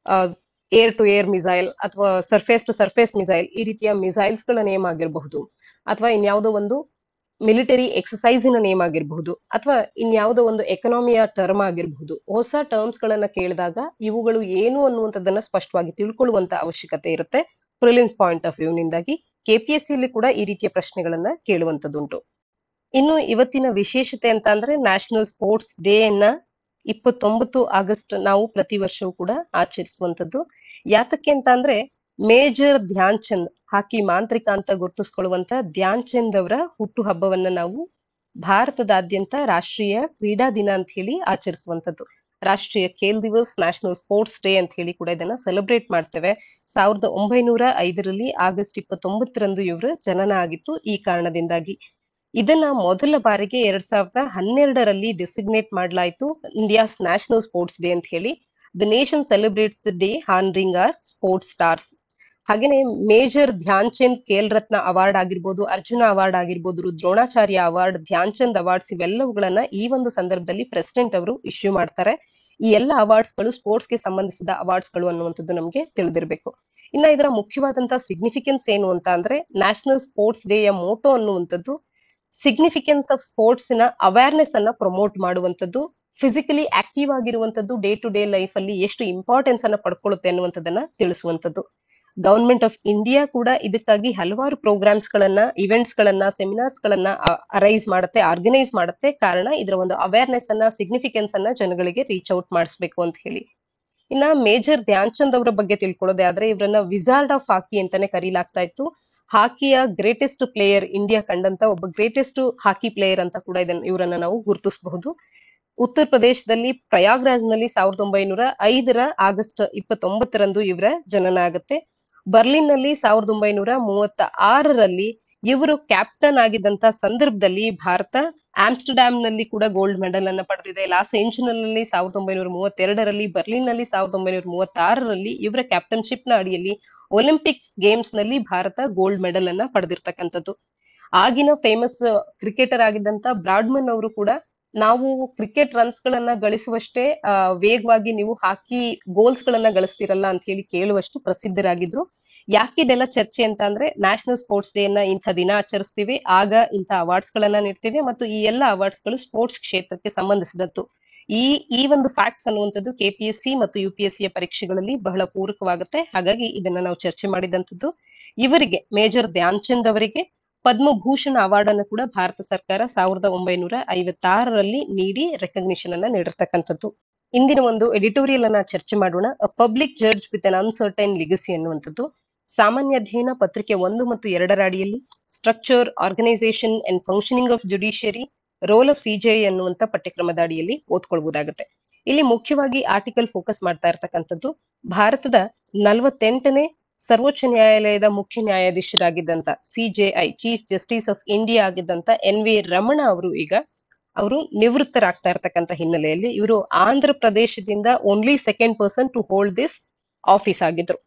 [SPEAKER 1] ಏರ್ ಟು ಏರ್ ಮಿಸೈಲ್ ಅಥವಾ ಸರ್ಫೇಸ್ ಟು ಸರ್ಫೇಸ್ ಮಿಸೈಲ್ ಈ ರೀತಿಯ ಮಿಸೈಲ್ಸ್ ಗಳ ನೇಮ್ ಆಗಿರಬಹುದು ಅಥವಾ ಇನ್ಯಾವುದೋ ಒಂದು ಮಿಲಿಟರಿ ಎಕ್ಸಸೈಸಿನ ನೇಮ್ ಆಗಿರಬಹುದು ಅಥವಾ ಇನ್ಯಾವುದೋ ಒಂದು ಎಕನಾಮಿಯ ಟರ್ಮ್ ಆಗಿರಬಹುದು ಹೊಸ ಟರ್ಮ್ಸ್ ಗಳನ್ನ ಕೇಳಿದಾಗ ಇವುಗಳು ಏನು ಅನ್ನುವಂಥದ್ದನ್ನ ಸ್ಪಷ್ಟವಾಗಿ ತಿಳ್ಕೊಳ್ಳುವಂತ ಅವಶ್ಯಕತೆ ಇರುತ್ತೆ ಪ್ರಿಲಿಮ್ಸ್ ಪಾಯಿಂಟ್ ಆಫ್ ವ್ಯೂ ನಿಂದಾಗಿ ಕೆಪಿಎಸ್ಸಿ ಅಲ್ಲಿ ಕೂಡ ಈ ರೀತಿಯ ಪ್ರಶ್ನೆಗಳನ್ನ ಕೇಳುವಂತದ್ದುಂಟು ಇನ್ನು ಇವತ್ತಿನ ವಿಶೇಷತೆ ಅಂತ ಅಂದ್ರೆ ನ್ಯಾಷನಲ್ ಸ್ಪೋರ್ಟ್ಸ್ ಡೇ ಅನ್ನ ಇಪ್ಪತ್ತೊಂಬತ್ತು ಆಗಸ್ಟ್ ನಾವು ಪ್ರತಿ ವರ್ಷವೂ ಕೂಡ ಆಚರಿಸುವಂತದ್ದು ಯಾತಕ್ಕೆ ಅಂತ ಅಂದ್ರೆ ಮೇಜರ್ ಧ್ಯಾನ್ ಚಂದ್ ಹಾಕಿ ಮಾಂತ್ರಿಕ ಅಂತ ಗುರುತಿಸ್ಕೊಳ್ಳುವಂತ ಧ್ಯಾನ್ ಚಂದ್ ಅವರ ಹುಟ್ಟು ಹಬ್ಬವನ್ನ ನಾವು ಭಾರತದಾದ್ಯಂತ ರಾಷ್ಟ್ರೀಯ ಕ್ರೀಡಾ ದಿನ ಅಂತ ಹೇಳಿ ಆಚರಿಸುವಂತದ್ದು Rashtriya Khel Divas national sports day ಅಂತ ಹೇಳಿ ಕೂಡ ಇದನ್ನ ಸೆಲೆಬ್ರೇಟ್ ಮಾಡ್ತೇವೆ ಸಾವಿರದ ಒಂಬೈನೂರ ಐದರಲ್ಲಿ ಆಗಸ್ಟ್ ಇಪ್ಪತ್ತೊಂಬತ್ತರಂದು ಇವರು ಜನನ ಆಗಿತ್ತು ಈ ಕಾರಣದಿಂದಾಗಿ ಇದನ್ನ ಮೊದಲ ಬಾರಿಗೆ ಎರಡ್ ಸಾವಿರದ ಹನ್ನೆರಡರಲ್ಲಿ ಡೆಸಿಗ್ನೇಟ್ ಮಾಡಲಾಯಿತು ಇಂಡಿಯಾಸ್ ನ್ಯಾಷನಲ್ ಸ್ಪೋರ್ಟ್ಸ್ ಡೇ ಅಂತ ಹೇಳಿ the nation celebrates the day honouring our sports stars ಹಾಗೇನೆ ಮೇಜರ್ ಧ್ಯಾನ್ ಚಂದ್ ಖೇಲ್ ರತ್ನ ಅವಾರ್ಡ್ ಆಗಿರ್ಬೋದು ಅರ್ಜುನ ಅವಾರ್ಡ್ ಆಗಿರ್ಬೋದು ದ್ರೋಣಾಚಾರ್ಯ ಅವಾರ್ಡ್ ಧ್ಯಾನ್ ಚಂದ್ ಅವಾರ್ಡ್ಸ್ ಇವೆಲ್ಲವುಗಳನ್ನ ಈ ಒಂದು ಸಂದರ್ಭದಲ್ಲಿ ಪ್ರೆಸಿಡೆಂಟ್ ಅವರು ಇಶ್ಯೂ ಮಾಡ್ತಾರೆ ಈ ಎಲ್ಲ ಅವಾರ್ಡ್ಸ್ ಗಳು ಸ್ಪೋರ್ಟ್ಸ್ ಗೆ ಸಂಬಂಧಿಸಿದ ಅವಾರ್ಡ್ಸ್ ಗಳು ಅನ್ನುವಂಥದ್ದು ನಮಗೆ ತಿಳಿದಿರಬೇಕು ಇನ್ನ ಇದರ ಮುಖ್ಯವಾದಂತಹ ಸಿಗ್ನಿಫಿಕೆನ್ಸ್ ಏನು ಅಂತ ಅಂದ್ರೆ ನ್ಯಾಷನಲ್ ಸ್ಪೋರ್ಟ್ಸ್ ಡೇ ಯ ಮೋಟೋ ಅನ್ನುವಂಥದ್ದು ಸಿಗ್ನಿಫಿಕೆನ್ಸ್ ಆಫ್ ಸ್ಪೋರ್ಟ್ಸ್ ನ ಅವೇರ್ನೆಸ್ ಅನ್ನ ಪ್ರಮೋಟ್ ಮಾಡುವಂತದ್ದು ಫಿಸಿಕಲಿ ಆಕ್ಟಿವ್ ಆಗಿರುವಂತದ್ದು ಡೇ ಟು ಡೇ ಲೈಫ್ ಅಲ್ಲಿ ಎಷ್ಟು ಇಂಪಾರ್ಟೆನ್ಸ್ ಅನ್ನ ಪಡ್ಕೊಳ್ಳುತ್ತೆ ಅನ್ನುವಂಥದ್ದನ್ನ ತಿಳಿಸುವಂತದ್ದು ಗವರ್ಮೆಂಟ್ ಆಫ್ ಇಂಡಿಯಾ ಕೂಡ ಇದಕ್ಕಾಗಿ ಹಲವಾರು ಪ್ರೋಗ್ರಾಮ್ಸ್ ಗಳನ್ನ ಇವೆಂಟ್ಸ್ ಗಳನ್ನ ಸೆಮಿನಾರ್ಸ್ ಗಳನ್ನ ಅರೈಸ್ ಮಾಡುತ್ತೆ ಆರ್ಗನೈಸ್ ಮಾಡುತ್ತೆ ಕಾರಣ ಇದರ ಒಂದು ಅವೇರ್ನೆಸ್ ಅನ್ನ ಸಿಗ್ನಿಫಿಕೆನ್ಸ್ ಅನ್ನ ಜನಗಳಿಗೆ ರೀಚ್ ಔಟ್ ಮಾಡಿಸ್ಬೇಕು ಅಂತ ಹೇಳಿ ಇನ್ನ ಮೇಜರ್ ಧ್ಯಾನ್ ಚಂದ್ ಅವರ ಬಗ್ಗೆ ತಿಳ್ಕೊಳ್ಳೋದೇ ಆದ್ರೆ ಇವರನ್ನ ವಿಸಾರ್ಡ್ ಆಫ್ ಹಾಕಿ ಅಂತಾನೆ ಕರೀಲಾಗ್ತಾ ಇತ್ತು ಹಾಕಿಯ ಗ್ರೇಟೆಸ್ಟ್ ಪ್ಲೇಯರ್ ಇಂಡಿಯಾ ಕಂಡಂತ ಒಬ್ಬ ಗ್ರೇಟೆಸ್ಟ್ ಹಾಕಿ ಪ್ಲೇಯರ್ ಅಂತ ಕೂಡ ಇದನ್ನ ಇವರನ್ನ ನಾವು ಗುರುತಿಸಬಹುದು ಉತ್ತರ ಪ್ರದೇಶದಲ್ಲಿ ಪ್ರಯಾಗ್ರಾಜ್ ನಲ್ಲಿ ಸಾವಿರದ ಒಂಬೈನೂರ ಐದರ ಆಗಸ್ಟ್ ಇಪ್ಪತ್ತೊಂಬತ್ತರಂದು ಇವರ ಜನನ ಆಗುತ್ತೆ ಬರ್ಲಿನ್ ನಲ್ಲಿ ಸಾವಿರದ ಒಂಬೈನೂರ ಮೂವತ್ತ ಆರರಲ್ಲಿ ಇವರು ಕ್ಯಾಪ್ಟನ್ ಆಗಿದ್ದಂತ ಸಂದರ್ಭದಲ್ಲಿ ಭಾರತ ಆಮ್ಸ್ಟರ್ಡ್ಯಾಮ್ ನಲ್ಲಿ ಕೂಡ ಗೋಲ್ಡ್ ಮೆಡಲ್ ಅನ್ನ ಪಡೆದಿದೆ ಲಾಸ್ ಏಂಜಲ್ ನಲ್ಲಿ ಸಾವಿರದ ಒಂಬೈನೂರ ಮೂವತ್ತೆರಡರಲ್ಲಿ ಬರ್ಲಿನ್ ನಲ್ಲಿ ಸಾವಿರದ ಒಂಬೈನೂರ ಮೂವತ್ತಾರರಲ್ಲಿ ಇವರ ಕ್ಯಾಪ್ಟನ್ಶಿಪ್ ನ ಅಡಿಯಲ್ಲಿ ಒಲಿಂಪಿಕ್ಸ್ ಗೇಮ್ಸ್ ನಲ್ಲಿ ಭಾರತ ಗೋಲ್ಡ್ ಮೆಡಲ್ ಅನ್ನ ಪಡೆದಿರ್ತಕ್ಕಂಥದ್ದು ಆಗಿನ ಫೇಮಸ್ ಕ್ರಿಕೆಟರ್ ಆಗಿದ್ದಂತ ಬ್ರಾಡ್ಮನ್ ಅವರು ಕೂಡ ನಾವು ಕ್ರಿಕೆಟ್ ರನ್ಸ್ ಗಳನ್ನ ಗಳಿಸುವಷ್ಟೇ ಆ ವೇಗವಾಗಿ ನೀವು ಹಾಕಿ ಗೋಲ್ಸ್ ಗಳನ್ನ ಗಳಿಸ್ತಿರಲ್ಲ ಅಂತ ಹೇಳಿ ಕೇಳುವಷ್ಟು ಪ್ರಸಿದ್ಧರಾಗಿದ್ರು ಯಾಕೆ ಇದೆಲ್ಲ ಚರ್ಚೆ ಅಂತ ಅಂದ್ರೆ ನ್ಯಾಷನಲ್ ಸ್ಪೋರ್ಟ್ಸ್ ಡೇ ನ ಇಂಥ ದಿನ ಆಚರಿಸ್ತೀವಿ ಆಗ ಇಂಥ ಅವಾರ್ಡ್ಸ್ ಗಳನ್ನ ನೀಡ್ತೀವಿ ಮತ್ತು ಈ ಎಲ್ಲ ಅವಾರ್ಡ್ಸ್ ಗಳು ಸ್ಪೋರ್ಟ್ಸ್ ಕ್ಷೇತ್ರಕ್ಕೆ ಸಂಬಂಧಿಸಿದದ್ದು ಈ ಈ ಒಂದು ಫ್ಯಾಕ್ಟ್ಸ್ ಅನ್ನುವಂಥದ್ದು ಕೆಪಿಎಸ್ಸಿ ಮತ್ತು ಯು ಪಿ ಎಸ್ ಸಿಯ ಪರೀಕ್ಷೆಗಳಲ್ಲಿ ಬಹಳ ಪೂರಕವಾಗುತ್ತೆ ಹಾಗಾಗಿ ಇದನ್ನ ನಾವು ಚರ್ಚೆ ಮಾಡಿದಂಥದ್ದು ಇವರಿಗೆ ಮೇಜರ್ ಧ್ಯಾನ್ ಚಂದ್ ಅವರಿಗೆ ಪದ್ಮಭೂಷಣ ಅವಾರ್ಡ್ ಅನ್ನು ಕೂಡ ಭಾರತ ಸರ್ಕಾರ ಸಾವಿರದ ಒಂಬೈನೂರ ಐವತ್ತಾರರಲ್ಲಿ ನೀಡಿ ರೆಕಗ್ನಿಷನ್ ಅನ್ನ ನೀಡಿರ್ತಕ್ಕಂಥದ್ದು ಇಂದಿನ ಒಂದು ಎಡಿಟೋರಿಯಲ್ ಅನ್ನ ಚರ್ಚೆ ಮಾಡೋಣ public judge with an uncertain legacy ಅನ್ನುವಂಥದ್ದು ಸಾಮಾನ್ಯ ಅಧ್ಯಯನ ಪತ್ರಿಕೆ ಒಂದು ಮತ್ತು ಎರಡರ ಅಡಿಯಲ್ಲಿ structure organisation and functioning of judiciary role of CJI ಅನ್ನುವಂತ ಪಠ್ಯಕ್ರಮದ ಅಡಿಯಲ್ಲಿ ಓದ್ಕೊಳ್ಬಹುದಾಗುತ್ತೆ ಇಲ್ಲಿ ಮುಖ್ಯವಾಗಿ ಆರ್ಟಿಕಲ್ ಫೋಕಸ್ ಮಾಡ್ತಾ ಇರ್ತಕ್ಕಂಥದ್ದು ಭಾರತದ ನಲವತ್ತೆಂಟನೇ ಸರ್ವೋಚ್ಚ ನ್ಯಾಯಾಲಯದ ಮುಖ್ಯ ನ್ಯಾಯಾಧೀಶರಾಗಿದ್ದಂತ CJI chief justice of India ಆಗಿದ್ದಂತ ಎನ್ ವಿ ರಮಣ ಅವರು ಈಗ ಅವರು ನಿವೃತ್ತರಾಗ್ತಾ ಇರ್ತಕ್ಕಂಥ ಹಿನ್ನೆಲೆಯಲ್ಲಿ ಇವರು ಆಂಧ್ರ ಪ್ರದೇಶದಿಂದ only second person to hold this office ಆಗಿದ್ರು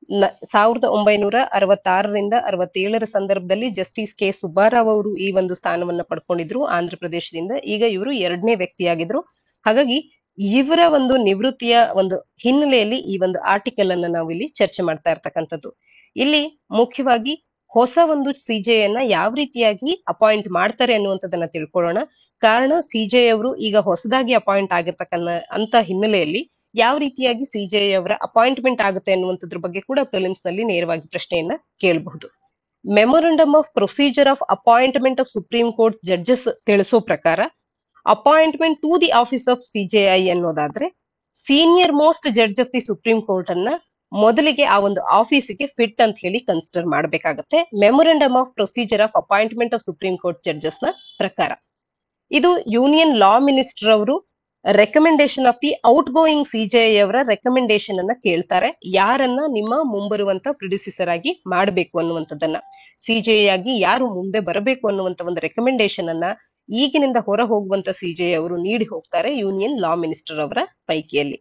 [SPEAKER 1] ಸಾವಿರದ ಒಂಬೈನೂರ ಅರವತ್ತಾರರಿಂದ ಅರವತ್ತೇಳರ ಸಂದರ್ಭದಲ್ಲಿ ಜಸ್ಟಿಸ್ ಕೆ ಸುಬ್ಬಾರಾವ್ ಅವರು ಈ ಒಂದು ಸ್ಥಾನವನ್ನ ಪಡ್ಕೊಂಡಿದ್ರು ಆಂಧ್ರ ಪ್ರದೇಶದಿಂದ ಈಗ ಇವರು ಎರಡನೇ ವ್ಯಕ್ತಿಯಾಗಿದ್ರು ಹಾಗಾಗಿ ಇವರ ಒಂದು ನಿವೃತ್ತಿಯ ಒಂದು ಹಿನ್ನೆಲೆಯಲ್ಲಿ ಈ ಒಂದು ಆರ್ಟಿಕಲ್ ಅನ್ನ ನಾವು ಇಲ್ಲಿ ಚರ್ಚೆ ಮಾಡ್ತಾ ಇರ್ತಕ್ಕಂಥದ್ದು ಇಲ್ಲಿ ಮುಖ್ಯವಾಗಿ ಹೊಸ ಒಂದು ಸಿಜೆ ಅನ್ನ ಯಾವ ರೀತಿಯಾಗಿ ಅಪಾಯಿಂಟ್ ಮಾಡ್ತಾರೆ ಅನ್ನುವಂಥದ್ದನ್ನ ತಿಳ್ಕೊಳ್ಳೋಣ ಕಾರಣ ಸಿಜೆ ಅವರು ಈಗ ಹೊಸದಾಗಿ ಅಪಾಯಿಂಟ್ ಆಗಿರ್ತಕ್ಕನ್ನ ಅಂತ ಹಿನ್ನೆಲೆಯಲ್ಲಿ ಯಾವ ರೀತಿಯಾಗಿ ಸಿಜೆ ಅವರ ಅಪಾಯಿಂಟ್ಮೆಂಟ್ ಆಗುತ್ತೆ ಅನ್ನುವಂಥದ್ರ ಬಗ್ಗೆ ಕೂಡ ಪ್ರಿಲಿಮ್ಸ್ ನಲ್ಲಿ ನೇರವಾಗಿ ಪ್ರಶ್ನೆಯನ್ನ ಕೇಳಬಹುದು memorandum of procedure of appointment of supreme court judges ತಿಳಿಸೋ ಪ್ರಕಾರ appointment to the office of CJI ಅನ್ನೋದಾದ್ರೆ senior most judge of the supreme court ಅನ್ನ ಮೊದಲಿಗೆ ಆ ಒಂದು ಆಫೀಸಿಗೆ ಫಿಟ್ ಅಂತ ಹೇಳಿ ಕನ್ಸಿಡರ್ ಮಾಡಬೇಕಾಗತ್ತೆ memorandum of procedure of appointment of supreme court judges ನ ಪ್ರಕಾರ ಇದು ಯೂನಿಯನ್ ಲಾ ಮಿನಿಸ್ಟರ್ ಅವರು recommendation of the outgoing CJI ಅವರ ರೆಕಮೆಂಡೇಶನ್ ಅನ್ನ ಕೇಳ್ತಾರೆ ಯಾರನ್ನ ನಿಮ್ಮ ಮುಂಬರುವಂತ ಪ್ರಿಡಿಸಿಸರ್ ಆಗಿ ಮಾಡಬೇಕು ಅನ್ನುವಂಥದ್ದನ್ನ ಸಿಜೆಐ ಆಗಿ ಯಾರು ಮುಂದೆ ಬರಬೇಕು ಅನ್ನುವಂತ ಒಂದು ರೆಕಮೆಂಡೇಶನ್ ಅನ್ನ ಈಗಿನಿಂದ ಹೊರ ಹೋಗುವಂತ ಸಿಜೆ ಅವರು ನೀಡಿ ಹೋಗ್ತಾರೆ ಯೂನಿಯನ್ ಲಾ ಮಿನಿಸ್ಟರ್ ಅವರ ಪೈಕಿಯಲ್ಲಿ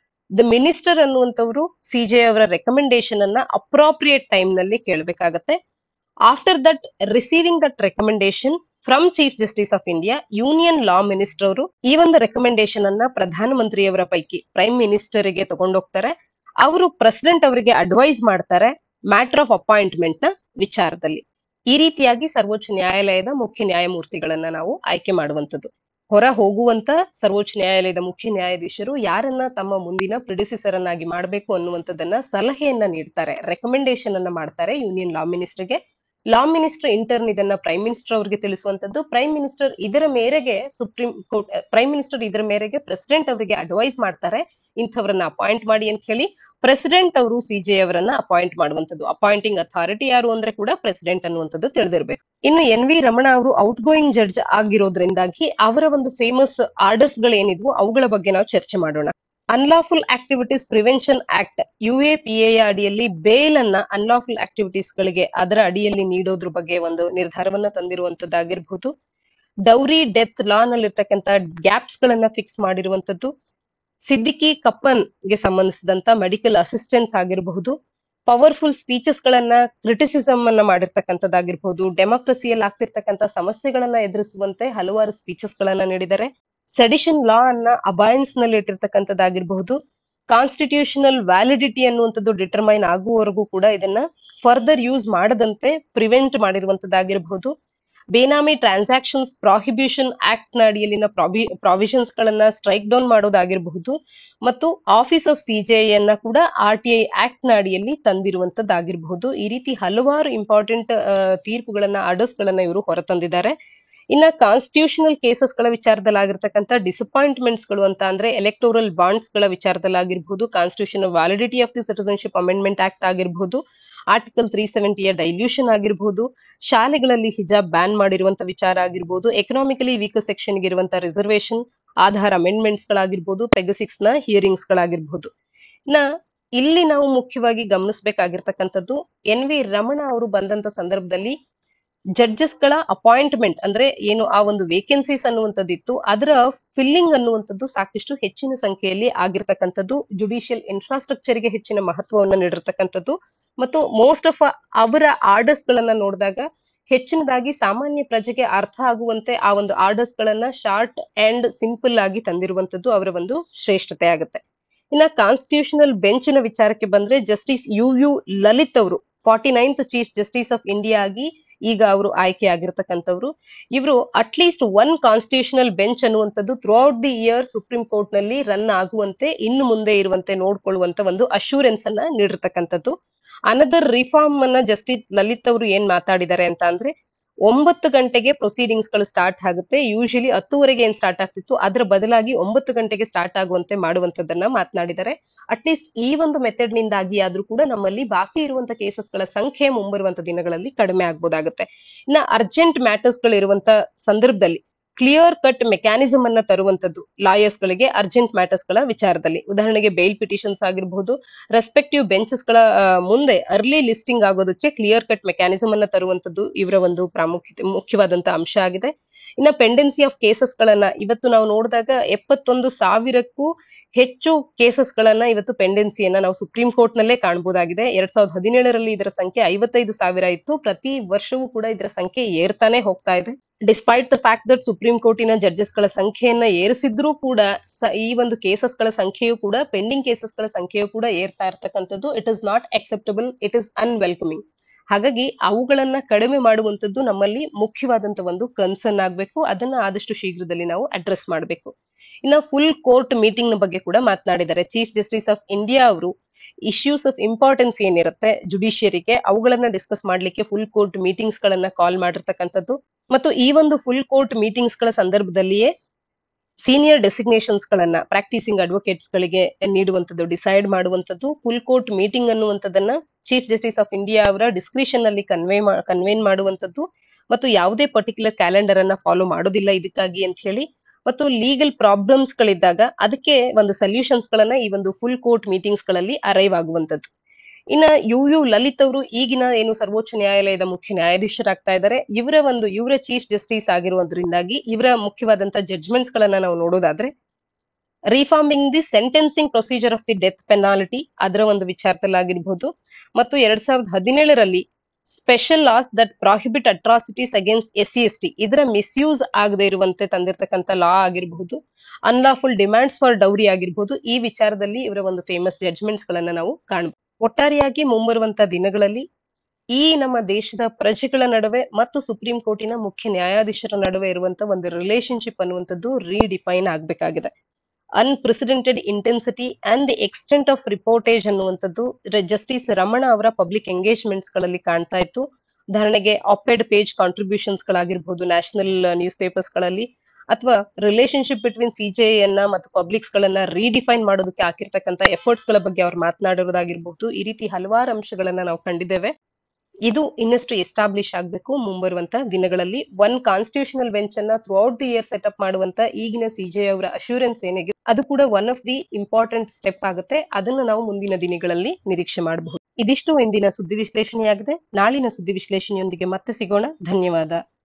[SPEAKER 1] ದ ಮಿನಿಸ್ಟರ್ ಅನ್ನುವಂಥವ್ರು ಸಿಜೆ ಅವರ ರೆಕಮೆಂಡೇಶನ್ ಅನ್ನ ಅಪ್ರಾಪ್ರಿಯೇಟ್ ಟೈಮ್ ನಲ್ಲಿ ಕೇಳಬೇಕಾಗತ್ತೆ after that receiving that recommendation from chief justice of India union law minister ಅವರು ಈ ಒಂದು ರೆಕಮೆಂಡೇಶನ್ ಅನ್ನ ಪ್ರಧಾನಮಂತ್ರಿಯವರ ಪೈಕಿ ಪ್ರೈಮ್ ಮಿನಿಸ್ಟರ್ ಗೆ ತಗೊಂಡೋಗ್ತಾರೆ ಅವರು ಪ್ರೆಸಿಡೆಂಟ್ ಅವರಿಗೆ ಅಡ್ವೈಸ್ ಮಾಡ್ತಾರೆ ಮ್ಯಾಟರ್ ಆಫ್ ಅಪಾಯಿಂಟ್ಮೆಂಟ್ ನ ವಿಚಾರದಲ್ಲಿ ಈ ರೀತಿಯಾಗಿ ಸರ್ವೋಚ್ಚ ನ್ಯಾಯಾಲಯದ ಮುಖ್ಯ ನ್ಯಾಯಮೂರ್ತಿಗಳನ್ನ ನಾವು ಆಯ್ಕೆ ಮಾಡುವಂತದ್ದು ಹೊರ ಹೋಗುವಂತ ಸರ್ವೋಚ್ಚ ನ್ಯಾಯಾಲಯದ ಮುಖ್ಯ ನ್ಯಾಯಾಧೀಶರು ಯಾರನ್ನ ತಮ್ಮ ಮುಂದಿನ ಪ್ರಿಡಿಸಿಸರ್ ಅನ್ನಾಗಿ ಮಾಡಬೇಕು ಅನ್ನುವಂಥದ್ದನ್ನ ಸಲಹೆಯನ್ನ ನೀಡ್ತಾರೆ ರೆಕಮೆಂಡೇಶನ್ ಅನ್ನ ಮಾಡ್ತಾರೆ ಯೂನಿಯನ್ ಲಾ ಮಿನಿಸ್ಟರ್ಗೆ ಲಾ ಮಿನಿಸ್ಟರ್ ಇಂಟರ್ನ್ ಇದನ್ನ ಪ್ರೈಮ್ ಮಿನಿಸ್ಟರ್ ಅವರಿಗೆ ತಿಳಿಸುವಂತದ್ದು ಪ್ರೈಮ್ ಮಿನಿಸ್ಟರ್ ಇದರ ಮೇರೆಗೆ ಸುಪ್ರೀಂ ಕೋರ್ಟ್ ಪ್ರೈಮ್ ಮಿನಿಸ್ಟರ್ ಇದರ ಮೇರೆಗೆ ಪ್ರೆಸಿಡೆಂಟ್ ಅವರಿಗೆ ಅಡ್ವೈಸ್ ಮಾಡ್ತಾರೆ ಇಂಥವ್ರನ್ನ ಅಪಾಯಿಂಟ್ ಮಾಡಿ ಅಂತ ಹೇಳಿ ಪ್ರೆಸಿಡೆಂಟ್ ಅವರು ಸಿಜೆ ಅವರನ್ನ ಅಪಾಯಿಂಟ್ ಮಾಡುವಂತದ್ದು ಅಪಾಯಿಂಟಿಂಗ್ ಅಥಾರಿಟಿ ಯಾರು ಅಂದ್ರೆ ಕೂಡ ಪ್ರೆಸಿಡೆಂಟ್ ಅನ್ನುವಂಥದ್ದು ತಿಳಿದಿರ್ಬೇಕು ಇನ್ನು ಎನ್ ವಿ ರಮಣ ಅವರು ಔಟ್ ಗೋಯಿಂಗ್ ಜಡ್ಜ್ ಆಗಿರೋದ್ರಿಂದಾಗಿ ಅವರ ಒಂದು ಫೇಮಸ್ ಆರ್ಡರ್ಸ್ ಗಳೇನಿದ್ವು ಅವುಗಳ ಬಗ್ಗೆ ನಾವು ಚರ್ಚೆ ಮಾಡೋಣ unlawful activities prevention act U A P A ಅಡಿಯಲ್ಲಿ ಬೇಲ್ ಅನ್ನ ಅನ್ಲಾಫುಲ್ ಆಕ್ಟಿವಿಟೀಸ್ ಗಳಿಗೆ ಅದರ ಅಡಿಯಲ್ಲಿ ನೀಡೋದ್ರ ಬಗ್ಗೆ ಒಂದು ನಿರ್ಧಾರವನ್ನ ತಂದಿರುವಂತದ್ದಾಗಿರ್ಬಹುದು ಡೌರಿ ಡೆತ್ ಲಾ ನಲ್ಲಿರ್ತಕ್ಕಂಥ ಗ್ಯಾಪ್ಸ್ ಗಳನ್ನ ಫಿಕ್ಸ್ ಮಾಡಿರುವಂತದ್ದು ಸಿದ್ದಿಕಿ ಕಪ್ಪನ್ ಗೆ ಸಂಬಂಧಿಸಿದಂತ ಮೆಡಿಕಲ್ ಅಸಿಸ್ಟೆನ್ಸ್ ಆಗಿರಬಹುದು ಪವರ್ಫುಲ್ ಸ್ಪೀಚಸ್ ಗಳನ್ನ ಕ್ರಿಟಿಸಿಸಮ್ ಅನ್ನ ಮಾಡಿರ್ತಕ್ಕಂಥದ್ದಾಗಿರ್ಬಹುದು ಡೆಮೋಕ್ರಸಿಯಲ್ಲಿ ಆಗ್ತಿರ್ತಕ್ಕಂಥ ಸಮಸ್ಯೆಗಳನ್ನ ಎದುರಿಸುವಂತೆ ಹಲವಾರು ಸ್ಪೀಚಸ್ ಗಳನ್ನ ನೀಡಿದ್ದಾರೆ ಸೆಡಿಷನ್ ಲಾ ಅನ್ನ ಅಬಾಯನ್ಸ್ ನಲ್ಲಿ ಇಟ್ಟಿರ್ತಕ್ಕಂಥದ್ದಾಗಿರ್ಬಹುದು ಕಾನ್ಸ್ಟಿಟ್ಯೂಷನಲ್ ವ್ಯಾಲಿಡಿಟಿ ಅನ್ನುವಂಥದ್ದು ಡಿಟರ್ಮೈನ್ ಆಗುವವರೆಗೂ ಕೂಡ ಇದನ್ನ ಫರ್ದರ್ ಯೂಸ್ ಮಾಡದಂತೆ ಪ್ರಿವೆಂಟ್ ಮಾಡಿರುವಂತದ್ದಾಗಿರಬಹುದು ಬೇನಾಮಿ ಟ್ರಾನ್ಸಾಕ್ಷನ್ಸ್ ಪ್ರಾಹಿಬಿಷನ್ ಆಕ್ಟ್ ನ ಅಡಿಯಲ್ಲಿನ ಪ್ರಾವಿಷನ್ಸ್ ಗಳನ್ನ ಸ್ಟ್ರೈಕ್ ಡೌನ್ ಮಾಡೋದಾಗಿರಬಹುದು ಮತ್ತು ಆಫೀಸ್ ಆಫ್ ಸಿಜೆಐ ಅನ್ನ ಕೂಡ ಆರ್ ಟಿ ಐ ಆಕ್ಟ್ ನ ಅಡಿಯಲ್ಲಿ ತಂದಿರುವಂತದ್ದಾಗಿರಬಹುದು ಈ ರೀತಿ ಹಲವಾರು ಇಂಪಾರ್ಟೆಂಟ್ ತೀರ್ಪುಗಳನ್ನ ಆರ್ಡರ್ಸ್ ಗಳನ್ನ ಇವರು ಹೊರತಂದಿದ್ದಾರೆ ಇನ್ನ ಕಾನ್ಸ್ಟಿಟ್ಯೂಷನಲ್ ಕೇಸಸ್ ಗಳ ವಿಚಾರದಲ್ಲಾಗಿರ್ತಕ್ಕಂಥ ಡಿಸಪಾಯಿಂಟ್ಮೆಂಟ್ಸ್ ಗಳು ಅಂತ ಅಂದ್ರೆ ಎಲೆಕ್ಟೋರಲ್ ಬಾಂಡ್ಸ್ ಗಳ ವಿಚಾರದಲ್ಲಾಗಿರ್ಬಹುದು constitution validity of the citizenship amendment act ಆಗಿರಬಹುದು ಆರ್ಟಿಕಲ್ ತ್ರೀ ಸೆವೆಂಟಿಯ ಡೈಲ್ಯೂಷನ್ ಆಗಿರಬಹುದು ಶಾಲೆಗಳಲ್ಲಿ ಹಿಜಾಬ್ ಬ್ಯಾನ್ ಮಾಡಿರುವಂತ ವಿಚಾರ ಆಗಿರ್ಬೋದು ಎಕನಾಮಿಕಲಿ ವೀಕ್ ಸೆಕ್ಷನ್ ಇರುವಂತ ರಿಸರ್ವೇಶನ್ ಆಧಾರ್ ಅಮೆಂಡ್ಮೆಂಟ್ಸ್ ಗಳಾಗಿರ್ಬೋದು ಪೆಗಸಿಕ್ಸ್ ನ ಹಿಯರಿಂಗ್ಸ್ ಗಳಾಗಿರ್ಬಹುದು ಇನ್ನ ಇಲ್ಲಿ ನಾವು ಮುಖ್ಯವಾಗಿ ಗಮನಿಸಬೇಕಾಗಿರ್ತಕ್ಕಂಥದ್ದು ಎನ್ ವಿ ರಮಣ ಅವರು ಬಂದಂತ ಸಂದರ್ಭದಲ್ಲಿ ಜಡ್ಜಸ್ ಗಳ ಅಪಾಯಿಂಟ್ಮೆಂಟ್ ಅಂದ್ರೆ ಏನು ಆ ಒಂದು ವೇಕೆನ್ಸೀಸ್ ಅನ್ನುವಂಥದ್ದಿತ್ತು ಅದರ ಫಿಲ್ಲಿಂಗ್ ಅನ್ನುವಂಥದ್ದು ಸಾಕಷ್ಟು ಹೆಚ್ಚಿನ ಸಂಖ್ಯೆಯಲ್ಲಿ ಆಗಿರ್ತಕ್ಕಂಥದ್ದು ಜುಡಿಷಿಯಲ್ ಇನ್ಫ್ರಾಸ್ಟ್ರಕ್ಚರ್ ಗೆ ಹೆಚ್ಚಿನ ಮಹತ್ವವನ್ನು ನೀಡಿರ್ತಕ್ಕಂಥದ್ದು ಮತ್ತು ಮೋಸ್ಟ್ ಆಫ್ ಅವರ ಆರ್ಡರ್ಸ್ ಗಳನ್ನ ನೋಡಿದಾಗ ಹೆಚ್ಚಿನದಾಗಿ ಸಾಮಾನ್ಯ ಪ್ರಜೆಗೆ ಅರ್ಥ ಆಗುವಂತೆ ಆ ಒಂದು ಆರ್ಡರ್ಸ್ ಗಳನ್ನ ಶಾರ್ಟ್ ಅಂಡ್ ಸಿಂಪಲ್ ಆಗಿ ತಂದಿರುವಂತದ್ದು ಅವರ ಒಂದು ಶ್ರೇಷ್ಠತೆ ಆಗುತ್ತೆ ಇನ್ನ ಕಾನ್ಸ್ಟಿಟ್ಯೂಷನಲ್ ಬೆಂಚಿನ ವಿಚಾರಕ್ಕೆ ಬಂದ್ರೆ ಜಸ್ಟಿಸ್ ಯು ಯು ಲಲಿತ್ ಅವರು forty ninth chief justice of India ಆಗಿ ಈಗ ಅವರು ಆಯ್ಕೆ ಆಗಿರ್ತಕ್ಕಂಥವ್ರು ಇವರು ಅಟ್ಲೀಸ್ಟ್ ಒನ್ ಕಾನ್ಸ್ಟಿಟ್ಯೂಷನಲ್ ಬೆಂಚ್ ಅನ್ನುವಂಥದ್ದು throughout the year supreme court ನಲ್ಲಿ ರನ್ ಆಗುವಂತೆ ಇನ್ನು ಮುಂದೆ ಇರುವಂತೆ ನೋಡ್ಕೊಳ್ಳುವಂತ ಒಂದು ಅಶ್ಯೂರೆನ್ಸ್ ಅನ್ನ ನೀಡಿರ್ತಕ್ಕಂಥದ್ದು ಅನದರ್ ರಿಫಾರ್ಮ್ ಅನ್ನ ಜಸ್ಟಿಸ್ ಲಲಿತ್ ಅವರು ಏನ್ ಮಾತಾಡಿದ್ದಾರೆ ಅಂತ ಅಂದ್ರೆ ಒಂಬತ್ತು ಗಂಟೆಗೆ ಪ್ರೊಸೀಡಿಂಗ್ಸ್ ಗಳು ಸ್ಟಾರ್ಟ್ ಆಗುತ್ತೆ ಯೂಶಲಿ ಹತ್ತುವರೆಗೆ ಏನ್ ಸ್ಟಾರ್ಟ್ ಆಗ್ತಿತ್ತು ಅದರ ಬದಲಾಗಿ ಒಂಬತ್ತು ಗಂಟೆಗೆ ಸ್ಟಾರ್ಟ್ ಆಗುವಂತೆ ಮಾಡುವಂತದ್ದನ್ನ ಮಾತನಾಡಿದ್ದಾರೆ ಅಟ್ಲೀಸ್ಟ್ ಈ ಒಂದು ಮೆಥಡ್ ನಿಂದಾಗಿ ಆದ್ರೂ ಕೂಡ ನಮ್ಮಲ್ಲಿ ಬಾಕಿ ಇರುವಂತ ಕೇಸಸ್ ಗಳ ಸಂಖ್ಯೆ ಮುಂಬರುವಂತ ದಿನಗಳಲ್ಲಿ ಕಡಿಮೆ ಆಗ್ಬೋದಾಗುತ್ತೆ ಇನ್ನ ಅರ್ಜೆಂಟ್ ಮ್ಯಾಟರ್ಸ್ ಗಳು ಇರುವಂತ ಸಂದರ್ಭದಲ್ಲಿ ಕ್ಲಿಯರ್ ಕಟ್ ಮೆಕ್ಯಾನಿಸಮ್ ಅನ್ನ ತರುವಂತದ್ದು ಲಾಯರ್ಸ್ ಗಳಿಗೆ ಅರ್ಜೆಂಟ್ ಮ್ಯಾಟರ್ಸ್ ಗಳ ವಿಚಾರದಲ್ಲಿ ಉದಾಹರಣೆಗೆ ಬೇಲ್ ಪಿಟಿಷನ್ಸ್ ಆಗಿರಬಹುದು ರೆಸ್ಪೆಕ್ಟಿವ್ ಬೆಂಚಸ್ ಗಳ ಆ, ಮುಂದೆ ಅರ್ಲಿ ಲಿಸ್ಟಿಂಗ್ ಆಗೋದಕ್ಕೆ ಕ್ಲಿಯರ್ ಕಟ್ ಮೆಕ್ಯಾನಿಸಮ್ ಅನ್ನ ತರುವಂತದ್ದು ಇವರ ಒಂದು ಪ್ರಾಮುಖ್ಯತೆ ಮುಖ್ಯವಾದಂತ ಅಂಶ ಆಗಿದೆ ಇನ್ನ ಪೆಂಡೆನ್ಸಿ ಆಫ್ ಕೇಸಸ್ ಗಳನ್ನ ಇವತ್ತು ನಾವು ನೋಡಿದಾಗ ಎಪ್ಪತ್ತೊಂದು ಸಾವಿರಕ್ಕೂ ಹೆಚ್ಚು ಕೇಸಸ್ ಗಳನ್ನ ಇವತ್ತು ಪೆಂಡೆನ್ಸಿಯನ್ನ ನಾವು ಸುಪ್ರೀಂ ಕೋರ್ಟ್ ನಲ್ಲೇ ಕಾಣಬಹುದಾಗಿದೆ ಎರಡ್ ಸಾವಿರದ ಹದಿನೇಳರಲ್ಲಿ ಇದರ ಸಂಖ್ಯೆ ಐವತ್ತೈದು ಸಾವಿರ ಇತ್ತು ಪ್ರತಿ ವರ್ಷವೂ ಕೂಡ ಇದರ ಸಂಖ್ಯೆ ಏರ್ತಾನೆ ಹೋಗ್ತಾ ಇದೆ despite the fact that supreme ಕೋರ್ಟಿನ ಜಡ್ಜಸ್ ಗಳ ಸಂಖ್ಯೆಯನ್ನ ಏರಿಸಿದ್ರೂ ಕೂಡ ಸ- ಈ ಒಂದು ಕೇಸಸ್ ಗಳ ಸಂಖ್ಯೆಯು ಕೂಡ ಪೆಂಡಿಂಗ್ ಕೇಸಸ್ ಗಳ ಸಂಖ್ಯೆಯು ಕೂಡ ಏರ್ತಾ ಇರ್ತಕ್ಕಂಥದ್ದು it is not acceptable it is unwelcoming ಹಾಗಾಗಿ ಅವುಗಳನ್ನ ಕಡಿಮೆ ಮಾಡುವಂತದ್ದು ನಮ್ಮಲ್ಲಿ ಮುಖ್ಯವಾದಂತ ಒಂದು ಕನ್ಸರ್ನ್ ಆಗ್ಬೇಕು ಅದನ್ನ ಆದಷ್ಟು ಶೀಘ್ರದಲ್ಲಿ ನಾವು ಅಡ್ರೆಸ್ ಮಾಡಬೇಕು ಇನ್ನ ಫುಲ್ ಕೋರ್ಟ್ ಮೀಟಿಂಗ್ ನ ಬಗ್ಗೆ ಕೂಡ ಮಾತನಾಡಿದ್ದಾರೆ ಚೀಫ್ ಜಸ್ಟಿಸ್ ಆಫ್ ಇಂಡಿಯಾ ಅವರು ಇಶ್ಯೂಸ್ ಆಫ್ ಇಂಪಾರ್ಟೆನ್ಸ್ ಏನಿರುತ್ತೆ ಜುಡಿಷಿಯರಿಗೆ ಅವುಗಳನ್ನ ಡಿಸ್ಕಸ್ ಮಾಡ್ಲಿಕ್ಕೆ ಫುಲ್ ಕೋರ್ಟ್ ಮೀಟಿಂಗ್ಸ್ ಗಳನ್ನ ಕಾಲ್ ಮಾಡಿರ್ತಕ್ಕಂಥದ್ದು ಮತ್ತು ಈ ಒಂದು ಫುಲ್ ಕೋರ್ಟ್ ಮೀಟಿಂಗ್ಸ್ ಗಳ ಸಂದರ್ಭದಲ್ಲಿಯೇ ಸೀನಿಯರ್ ಡೆಸಿಗ್ನೇಷನ್ಸ್ ಗಳನ್ನ ಪ್ರಾಕ್ಟೀಸಿಂಗ್ ಅಡ್ವೊಕೇಟ್ಸ್ ಗಳಿಗೆ ನೀಡುವಂತದ್ದು ಡಿಸೈಡ್ ಮಾಡುವಂತದ್ದು ಫುಲ್ ಕೋರ್ಟ್ ಮೀಟಿಂಗ್ ಅನ್ನುವಂಥದ್ದನ್ನ ಚೀಫ್ ಜಸ್ಟಿಸ್ ಆಫ್ ಇಂಡಿಯಾ ಅವರ ಡಿಸ್ಕ್ರಿಷನ್ ಅಲ್ಲಿ ಕನ್ವೆ ಕನ್ವೇನ್ ಮಾಡುವಂತದ್ದು ಮತ್ತು ಯಾವುದೇ ಪರ್ಟಿಕ್ಯುಲರ್ ಕ್ಯಾಲೆಂಡರ್ ಅನ್ನ ಫಾಲೋ ಮಾಡೋದಿಲ್ಲ ಇದಕ್ಕಾಗಿ ಅಂತ ಹೇಳಿ ಮತ್ತು ಲೀಗಲ್ ಪ್ರಾಬ್ಲಮ್ಸ್ ಗಳಿದ್ದಾಗ ಅದಕ್ಕೆ ಒಂದು ಸೊಲ್ಯೂಷನ್ಸ್ ಗಳನ್ನ ಈ ಒಂದು ಫುಲ್ ಕೋರ್ಟ್ ಮೀಟಿಂಗ್ಸ್ ಗಳಲ್ಲಿ ಅರೈವ್ ಆಗುವಂತದ್ದು ಇನ್ನ ಯು ಯು ಲಲಿತ್ ಅವರು ಈಗಿನ ಏನು ಸರ್ವೋಚ್ಚ ನ್ಯಾಯಾಲಯದ ಮುಖ್ಯ ನ್ಯಾಯಾಧೀಶರಾಗ್ತಾ ಇದ್ದಾರೆ ಇವರ ಒಂದು ಇವರ ಚೀಫ್ ಜಸ್ಟಿಸ್ ಆಗಿರುವುದರಿಂದಾಗಿ ಇವರ ಮುಖ್ಯವಾದಂತ ಜಡ್ಜ್ಮೆಂಟ್ಸ್ ಗಳನ್ನ ನಾವು ನೋಡೋದಾದ್ರೆ reforming the sentencing procedure of the death penalty ಅದರ ಒಂದು ವಿಚಾರದಲ್ಲಾಗಿರ್ಬೋದು ಮತ್ತು ಎರಡ್ ಸಾವಿರದ ಹದಿನೇಳರಲ್ಲಿ special laws that prohibit atrocities against S C S T ಇದರ ಮಿಸ್ಯೂಸ್ ಆಗದೆ ಇರುವಂತೆ ತಂದಿರತಕ್ಕಂತ ಲಾ ಆಗಿರಬಹುದು ಅನ್ಲಾಫುಲ್ ಡಿಮ್ಯಾಂಡ್ಸ್ ಫಾರ್ ಡೌರಿ ಆಗಿರ್ಬೋದು ಈ ವಿಚಾರದಲ್ಲಿ ಇವರ ಒಂದು ಫೇಮಸ್ ಜಡ್ಜ್ಮೆಂಟ್ಸ್ ಗಳನ್ನ ನಾವು ಕಾಣಬಹುದು ಒಟ್ಟಾರೆಯಾಗಿ ಮುಂಬರುವಂತ ದಿನಗಳಲ್ಲಿ ಈ ನಮ್ಮ ದೇಶದ ಪ್ರಜೆಗಳ ನಡುವೆ ಮತ್ತು ಸುಪ್ರೀಂ ಕೋರ್ಟಿನ ಮುಖ್ಯ ನ್ಯಾಯಾಧೀಶರ ನಡುವೆ ಇರುವಂತ ಒಂದು ರಿಲೇಶನ್ಶಿಪ್ ಅನ್ನುವಂಥದ್ದು ರೀಡಿಫೈನ್ ಆಗ್ಬೇಕಾಗಿದೆ unprecedented intensity and the extent of reportage ಅನ್ನುವಂಥದ್ದು ಜಸ್ಟಿಸ್ ರಮಣ ಅವರ ಪಬ್ಲಿಕ್ ಎಂಗೇಜ್ಮೆಂಟ್ಸ್ ಗಳಲ್ಲಿ ಕಾಣ್ತಾ ಇತ್ತು ಉದಾಹರಣೆಗೆ ಆಪೆಡ್ ಪೇಜ್ ಕಾಂಟ್ರಿಬ್ಯೂಷನ್ಸ್ ಗಳಾಗಿರ್ಬೋದು ನ್ಯಾಷನಲ್ ನ್ಯೂಸ್ ಪೇಪರ್ಸ್ ಗಳಲ್ಲಿ ಅಥವಾ ರಿಲೇಶನ್ಶಿಪ್ ಬಿಟ್ವೀನ್ ಸಿಜೆ ಅನ್ನ ಮತ್ತು ಪಬ್ಲಿಕ್ಸ್ ಗಳನ್ನ ರೀಡಿಫೈನ್ ಮಾಡೋದಕ್ಕೆ ಹಾಕಿರ್ತಕ್ಕಂಥ ಎಫರ್ಟ್ಸ್ ಗಳ ಬಗ್ಗೆ ಅವ್ರು ಮಾತನಾಡಿರೋದಾಗಿರ್ಬಹುದು ಈ ರೀತಿ ಹಲವಾರು ಅಂಶಗಳನ್ನ ನಾವು ಕಂಡಿದ್ದೇವೆ ಇದು ಇನ್ನಷ್ಟು ಎಸ್ಟಾಬ್ಲಿಷ್ ಆಗಬೇಕು ಮುಂಬರುವಂತ ದಿನಗಳಲ್ಲಿ ಒನ್ ಕಾನ್ಸ್ಟಿಟ್ಯೂಷನಲ್ ಬೆಂಚ್ ಅನ್ನ throughout the year setup ಮಾಡುವಂತ ಈಗಿನ ಸಿಜೆ ಅವರ ಅಶ್ಯೂರೆನ್ಸ್ ಏನಿದೆ ಅದು ಕೂಡ one of the important step ಆಗುತ್ತೆ ಅದನ್ನು ನಾವು ಮುಂದಿನ ದಿನಗಳಲ್ಲಿ ನಿರೀಕ್ಷೆ ಮಾಡಬಹುದು ಇದಿಷ್ಟು ಇಂದಿನ ಸುದ್ದಿ ವಿಶ್ಲೇಷಣೆಯಾಗಿದೆ ನಾಳಿನ ಸುದ್ದಿ ವಿಶ್ಲೇಷಣೆಯೊಂದಿಗೆ ಮತ್ತೆ ಸಿಗೋಣ ಧನ್ಯವಾದ